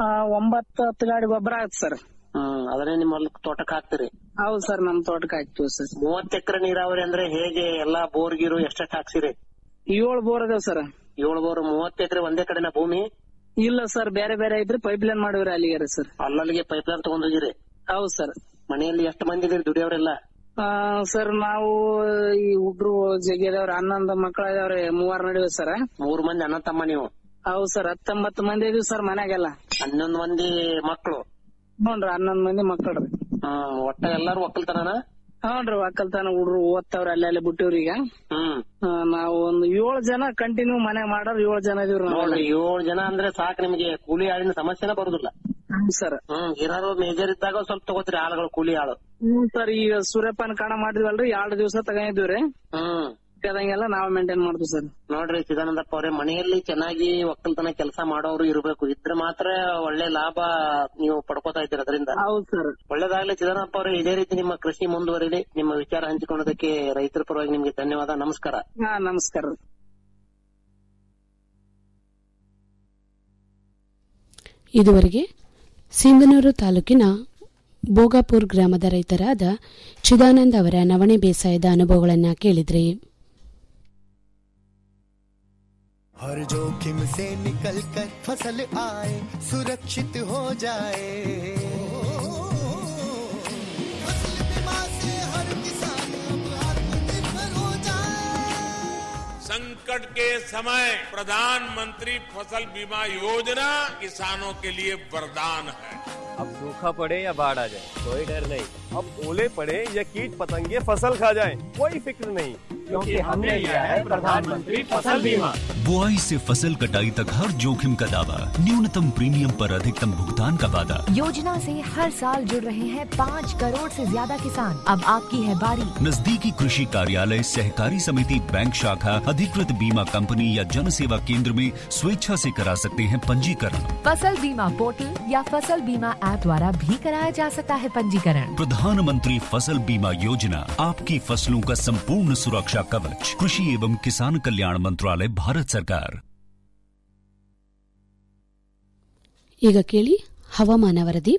ಆ, ಒಂಬತ್ತು ಹತ್ತು ಗಾಡಿ ಗೊಬ್ಬರ ಆಗುತ್ತೆ ಸರ್ ಹ್ಮ್ ಅದನ್ನೇ ನಿಮ್ಮ ಹೊಲಕ್ ತೋಟಕ್ಕೆ ಹಾಕ್ತಿರಿ ಹೌದು ಸರ್ ನಮ್ ತೋಟಕ್ಕೆ ಹಾಕ್ತಿವಿ ಸರ್ ಮೂವತ್ತು ಎಕರೆ ನೀರಾವರಿ ಅಂದ್ರೆ ಹೇಗೆ ಎಲ್ಲಾ ಬೋರ್ ಗೀರು ಎಷ್ಟೆಷ್ಟು ಹಾಕ್ಸಿರಿ ಏಳು ಬೋರ್ ಅದಾವ ಸರ್ ಏಳು ಬೋರ್ ಮೂವತ್ತು ಎಕರೆ ಒಂದೇ ಕಡೆನ ಭೂಮಿ ಇಲ್ಲ ಸರ್ ಬೇರೆ ಬೇರೆ ಐತ್ರಿ ಪೈಪ್ ಲೈನ್ ಮಾಡಿವ್ರಿ ಅಲ್ಲಿಗೆ ಸರ್ ಅಲ್ಲಲ್ಲಿಗೆ ಪೈಪ್ ಲೈನ್ ತಗೊಂಡೋಗಿರಿ ಹೌದು ಸರ್ ಮನೆಯಲ್ಲಿ ಎಷ್ಟು ಮಂದಿ ಇದೀರಿ ದುಡಿಯೋರೆಲ್ಲ ಆ, ಸರ್ ನಾವು ಈ ಹುಡ್ರು ಜಗ್ಗಿದವ್ರ ಹನ್ನೊಂದು ಮಕ್ಕಳ ಇದಾವ್ರಿ ಮೂವಾರ್ ನಡುವೆ ಸರ್ ಮೂರ್ ಮಂದಿ ಅಣ್ಣ ತಮ್ಮ ನೀವು ಹೌದು ಸರ್ ಹತ್ತೊಂಬತ್ತು ಮಂದಿ ಇದೀವಿ ಸರ್ ಮನ್ಯಾಗೆಲ್ಲ ಹನ್ನೊಂದು ಮಂದಿ ಮಕ್ಕಳು ಹ್ಞೂನ್ರಿ ಹನ್ನೊಂದ್ ಮಂದಿ ಮಕ್ಕಳ್ರಿ ಹ್ಮ್ ಒಟ್ಟ ಎಲ್ಲಾರು ಒಕ್ಕಲ್ತನನ ಹ್ಞೂನ್ರಿ ಒಕ್ಕಲ್ತನ ಹುಡ್ರು ಓದ್ತಾವ್ರಿ ಅಲ್ಲೇ ಅಲ್ಲೇ ಬಿಟ್ಟಿವ್ರಿ ಈಗ ಹ್ಮ್ ಆ, ನಾವು ಒಂದು ಏಳು ಜನ ಕಂಟಿನ್ಯೂ ಮನೆ ಮಾಡೋರ್ ಏಳು ಜನ ಇದೀವ್ರಿ ನಾವೆಲ್ಲ. ನೋಡ್ರಿ ಏಳು ಜನ ಅಂದ್ರೆ ಸಾಕ್ ನಿಮಗೆ ಕೂಲಿ ಆಳಿನ ಸಮಸ್ಯೆನೇ ಬರುದಿಲ್ಲ ಹೌದು ಸರ್ ಹ್ಮ್ ಏನಾದ್ರು ಮೇಜರ್ ಇದ್ದಾಗ ಸ್ವಲ್ಪ ತಗೋತೀರಿ ಆಳುಗಳು ಕೂಲಿ ಆಳು ಹ್ಮ್ ಸರ್ ಈಗ ಸೂರ್ಯಪಾನ ಕಾಣ ಮಾಡಿದ್ವಲ್ರಿ ಎರಡು ದಿವಸ ತಗೊಂಡಿದ್ವಿ ಹ್ಮ್ ಅದಂಗೆಲ್ಲ ನಾವ್ ಮೇಂಟೈನ್ ಮಾಡ್ತೀವಿ ಸರ್ ನೋಡ್ರಿ ಚಿದಾನಂದಪ್ಪ ಅವರೇ ಮನೆಯಲ್ಲಿ ಚೆನ್ನಾಗಿ ಒಕ್ಕಲ್ತನ ಕೆಲಸ ಮಾಡೋರು ಇರಬೇಕು ಇದ್ರೆ ಮಾತ್ರ ಒಳ್ಳೆ ಲಾಭ ನೀವು ಪಡ್ಕೋತಾ ಇದ್ದೀರ ಅದರಿಂದ ಹೌದು ಸರ್ ಒಳ್ಳೇದಾಗ್ಲಿ ಚಿದಾನಪ್ಪ ಅವರೇ ಇದೇ ರೀತಿ ನಿಮ್ಮ ಕೃಷಿ ಮುಂದುವರಿಲಿ ನಿಮ್ಮ ವಿಚಾರ ಹಂಚಿಕೊಳ್ಳೋದಕ್ಕೆ ರೈತರ ಪರವಾಗಿ ನಿಮ್ಗೆ ಧನ್ಯವಾದ ನಮಸ್ಕಾರ ಹಾ ನಮಸ್ಕಾರ ಇದುವರೆಗೆ ಸಿಂಧನೂರು ತಾಲೂಕಿನ ಬೋಗಾಪುರ್ ಗ್ರಾಮದ ರೈತರಾದ ಚಿದಾನಂದ್ ಅವರ ನವಣೆ ಬೇಸಾಯದ ಅನುಭವಗಳನ್ನು ಕೇಳಿದ್ರಿ हर जोखिम से निकल कर फसल आए सुरक्षित हो जाए फसल बीमा से हर किसान अब आत्मनिर्भर हो जाए संकट के समय प्रधानमंत्री फसल बीमा योजना किसानों के लिए वरदान है अब सूखा पड़े या बाढ़ आ जाए कोई डर नहीं अब ओले पड़े या कीट पतंगे फसल खा जाए कोई फिक्र नहीं क्योंकि हमने लिया है प्रधानमंत्री फसल बीमा बुआई से फसल कटाई तक हर जोखिम का दावा न्यूनतम प्रीमियम पर अधिकतम भुगतान का वादा योजना से हर साल जुड़ रहे हैं पाँच करोड़ से ज्यादा किसान अब आपकी है बारी नजदीकी कृषि कार्यालय सहकारी समिति बैंक शाखा अधिकृत बीमा कंपनी या जन सेवा केंद्र में स्वेच्छा से करा सकते हैं पंजीकरण फसल बीमा पोर्टल या फसल बीमा ऐप द्वारा भी कराया जा सकता है पंजीकरण प्रधानमंत्री फसल बीमा योजना आपकी फसलों का संपूर्ण सुरक्षा कवच कृषि एवं किसान कल्याण मंत्रालय भारत सरकार ಈಗ ಕೇಳಿ ಹವಾಮಾನ ವರದಿ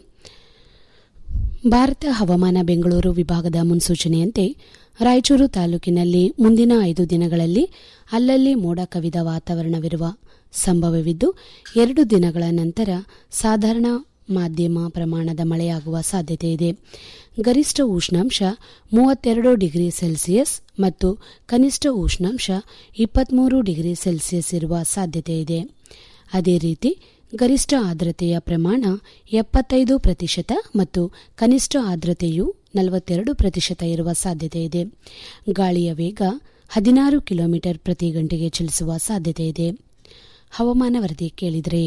ಭಾರತ ಹವಾಮಾನ ಬೆಂಗಳೂರು ವಿಭಾಗದ ಮುನ್ಸೂಚನೆಯಂತೆ ರಾಯಚೂರು ತಾಲೂಕಿನಲ್ಲಿ ಮುಂದಿನ ಐದು ದಿನಗಳಲ್ಲಿ ಅಲ್ಲಲ್ಲಿ ಮೋಡ ಕವಿದ ವಾತಾವರಣವಿರುವ ಸಂಭವವಿದ್ದು ಎರಡು ದಿನಗಳ ನಂತರ ಸಾಧಾರಣ ಮಾಧ್ಯಮ ಪ್ರಮಾಣದ ಮಳೆಯಾಗುವ ಸಾಧ್ಯತೆ ಇದೆ ಗರಿಷ್ಠ ಉಷ್ಣಾಂಶ ಮೂವತ್ತೆರಡು ಡಿಗ್ರಿ ಸೆಲ್ಸಿಯಸ್ ಮತ್ತು ಕನಿಷ್ಠ ಉಷ್ಣಾಂಶ ಇಪ್ಪತ್ಮೂರು ಡಿಗ್ರಿ ಸೆಲ್ಸಿಯಸ್ ಇರುವ ಸಾಧ್ಯತೆ ಇದೆ ಅದೇ ರೀತಿ ಗರಿಷ್ಠ ಆರ್ದ್ರತೆಯ ಪ್ರಮಾಣ ಎಪ್ಪತ್ತೈದು ಪ್ರತಿಶತ ಮತ್ತು ಕನಿಷ್ಠ ಆರ್ದ್ರತೆಯು ನಲವತ್ತೆರಡು ಪ್ರತಿಶತ ಇರುವ ಸಾಧ್ಯತೆ ಇದೆ ಗಾಳಿಯ ವೇಗ ಹದಿನಾರು ಕಿಲೋಮೀಟರ್ ಪ್ರತಿ ಗಂಟೆಗೆ ಚಲಿಸುವ ಸಾಧ್ಯತೆ ಇದೆ ಹವಾಮಾನ ವರದಿ ಕೇಳಿದರೆ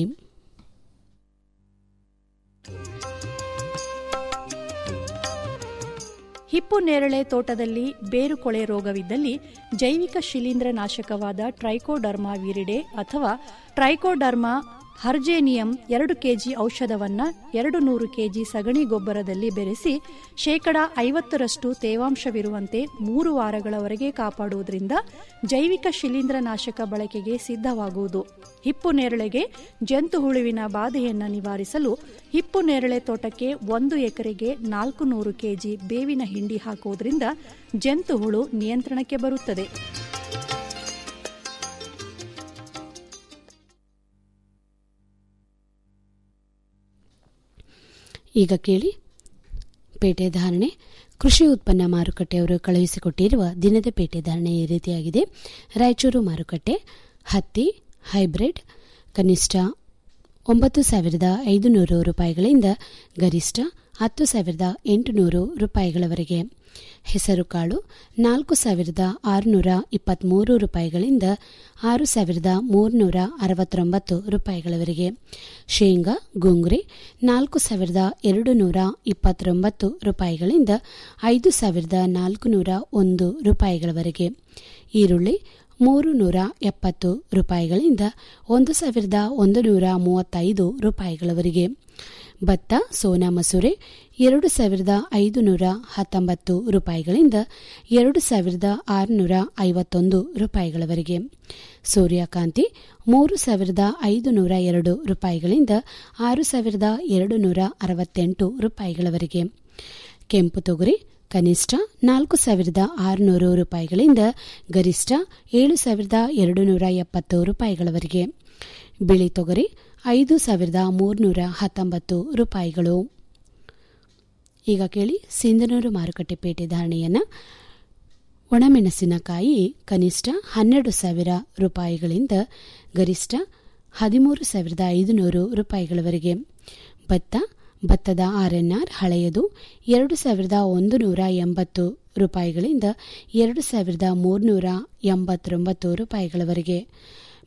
ಹಿಪ್ಪು ನೇರಳೆ ತೋಟದಲ್ಲಿ ಬೇರುಕೊಳೆ ರೋಗವಿದ್ದಲ್ಲಿ ಜೈವಿಕ ಶಿಲೀಂಧ್ರ ನಾಶಕವಾದ ಟ್ರೈಕೋಡರ್ಮಾ ವಿರಿಡೆ ಅಥವಾ ಟ್ರೈಕೋಡರ್ಮಾ ಹರ್ಜೇನಿಯಂ ಎರಡು ಕೆಜಿ ಔಷಧವನ್ನ ಎರಡು ನೂರು ಕೆಜಿ ಸಗಣಿ ಗೊಬ್ಬರದಲ್ಲಿ ಬೆರೆಸಿ ಶೇಕಡ ಐವತ್ತರಷ್ಟು ತೇವಾಂಶವಿರುವಂತೆ ಮೂರು ವಾರಗಳವರೆಗೆ ಕಾಪಾಡುವುದರಿಂದ ಜೈವಿಕ ಶಿಲೀಂಧ್ರ ನಾಶಕ ಬಳಕೆಗೆ ಸಿದ್ಧವಾಗುವುದು ಹಿಪ್ಪು ನೇರಳೆಗೆ ಜಂತು ಹುಳುವಿನ ಬಾಧೆಯನ್ನು ನಿವಾರಿಸಲು ಹಿಪ್ಪು ನೇರಳೆ ತೋಟಕ್ಕೆ ಒಂದು ಎಕರೆಗೆ ನಾಲ್ಕು ನೂರು ಕೆಜಿ ಬೇವಿನ ಹಿಂಡಿ ಹಾಕುವುದರಿಂದ ಜಂತು ಹುಳು ನಿಯಂತ್ರಣಕ್ಕೆ ಬರುತ್ತದೆ ಈಗ ಕೇಳಿ ಪೇಟೆ ಧಾರಣೆ ಕೃಷಿ ಉತ್ಪನ್ನ ಮಾರುಕಟ್ಟೆಯವರು ಕಳುಹಿಸಿಕೊಟ್ಟಿರುವ ದಿನದ ಪೇಟೆ ಧಾರಣೆ ಈ ರೀತಿಯಾಗಿದೆ ರಾಯಚೂರು ಮಾರುಕಟ್ಟೆ ಹತ್ತಿ ಹೈಬ್ರಿಡ್ ಕನಿಷ್ಠ ಒಂಬತ್ತು ಸಾವಿರದ ಐದುನೂರು ರೂಪಾಯಿಗಳಿಂದ ಗರಿಷ್ಠ ಹತ್ತು ಸಾವಿರದ ಎಂಟುನೂರು ರೂಪಾಯಿಗಳವರೆಗೆ ಹೆಸರುಕಾಳು ನಾಲ್ಕು ಸಾವಿರದ ಆರುನೂರ ಇಪ್ಪತ್ತ್ಮೂರು ರೂಪಾಯಿಗಳಿಂದ ಆರು ಸಾವಿರದ ಮೂರುನೂರ ಅರವತ್ತೊಂಬತ್ತು ರೂಪಾಯಿಗಳವರೆಗೆ ಶೇಂಗಾ ಗುಂಗ್ರಿ ನಾಲ್ಕು ಸಾವಿರದ ಎರಡು ನೂರ ಇಪ್ಪತ್ತೊಂಬತ್ತು ರೂಪಾಯಿಗಳಿಂದ ಐದು ಸಾವಿರದ ನಾಲ್ಕುನೂರ ಒಂದು ರೂಪಾಯಿಗಳವರೆಗೆ ಈರುಳ್ಳಿ ಮೂರು ನೂರ ಎಪ್ಪತ್ತು ರೂಪಾಯಿಗಳಿಂದ ಒಂದು ಸಾವಿರದ ಒಂದು ನೂರ ಮೂವತ್ತೈದು ರೂಪಾಯಿಗಳವರೆಗೆ ಭತ್ತ ಸೋನಾ ಮಸೂರೆ ಎರಡು ಸಾವಿರದ ಐದುನೂರ ಹತ್ತೊಂಬತ್ತು ರೂಪಾಯಿಗಳಿಂದ ಎರಡು ಸಾವಿರದ ಆರುನೂರ ಐವತ್ತೊಂದು ರೂಪಾಯಿಗಳವರೆಗೆ ಸೂರ್ಯಕಾಂತಿ ಮೂರು ಸಾವಿರದ ಐದುನೂರ ಎರಡು ರೂಪಾಯಿಗಳಿಂದ ಆರು ಸಾವಿರದ ಎರಡು ನೂರ ಅರವತ್ತೆಂಟು ರೂಪಾಯಿಗಳವರೆಗೆ ಕೆಂಪು ತೊಗರಿ ಕನಿಷ್ಠ ನಾಲ್ಕು ಸಾವಿರದ ಆರುನೂರು ರೂಪಾಯಿಗಳಿಂದ ಗರಿಷ್ಠ ಏಳು ಸಾವಿರದ ಎರಡು ನೂರ ಎಪ್ಪತ್ತು ರೂಪಾಯಿಗಳವರೆಗೆ ಬಿಳಿ ತೊಗರಿ ಐದು ಸಾವಿರದ ಮೂರುನೂರ ಹತ್ತೊಂಬತ್ತು ರೂಪಾಯಿಗಳು ಈಗ ಕೇಳಿ ಸಿಂಧನೂರು ಮಾರುಕಟ್ಟೆ ಪೇಟೆ ಧಾರಣೆಯನ್ನು ಒಣಮೆಣಸಿನಕಾಯಿ ಕನಿಷ್ಠ ಹನ್ನೆರಡು ಸಾವಿರ ರೂಪಾಯಿಗಳಿಂದ ಗರಿಷ್ಠ ಹದಿಮೂರು ಸಾವಿರದ ಐದುನೂರು ರೂಪಾಯಿಗಳವರೆಗೆ ಭತ್ತ ಭತ್ತದ ಆರ್ಎನ್ಆರ್ ಹಳೆಯದು ಎರಡು ಸಾವಿರದ ಒಂದು ನೂರ ಎಂಬತ್ತು ರೂಪಾಯಿಗಳಿಂದ ಎರಡು ಸಾವಿರದ ಮೂರುನೂರ ಎಂಬತ್ತೊಂಬತ್ತು ರೂಪಾಯಿಗಳವರೆಗೆ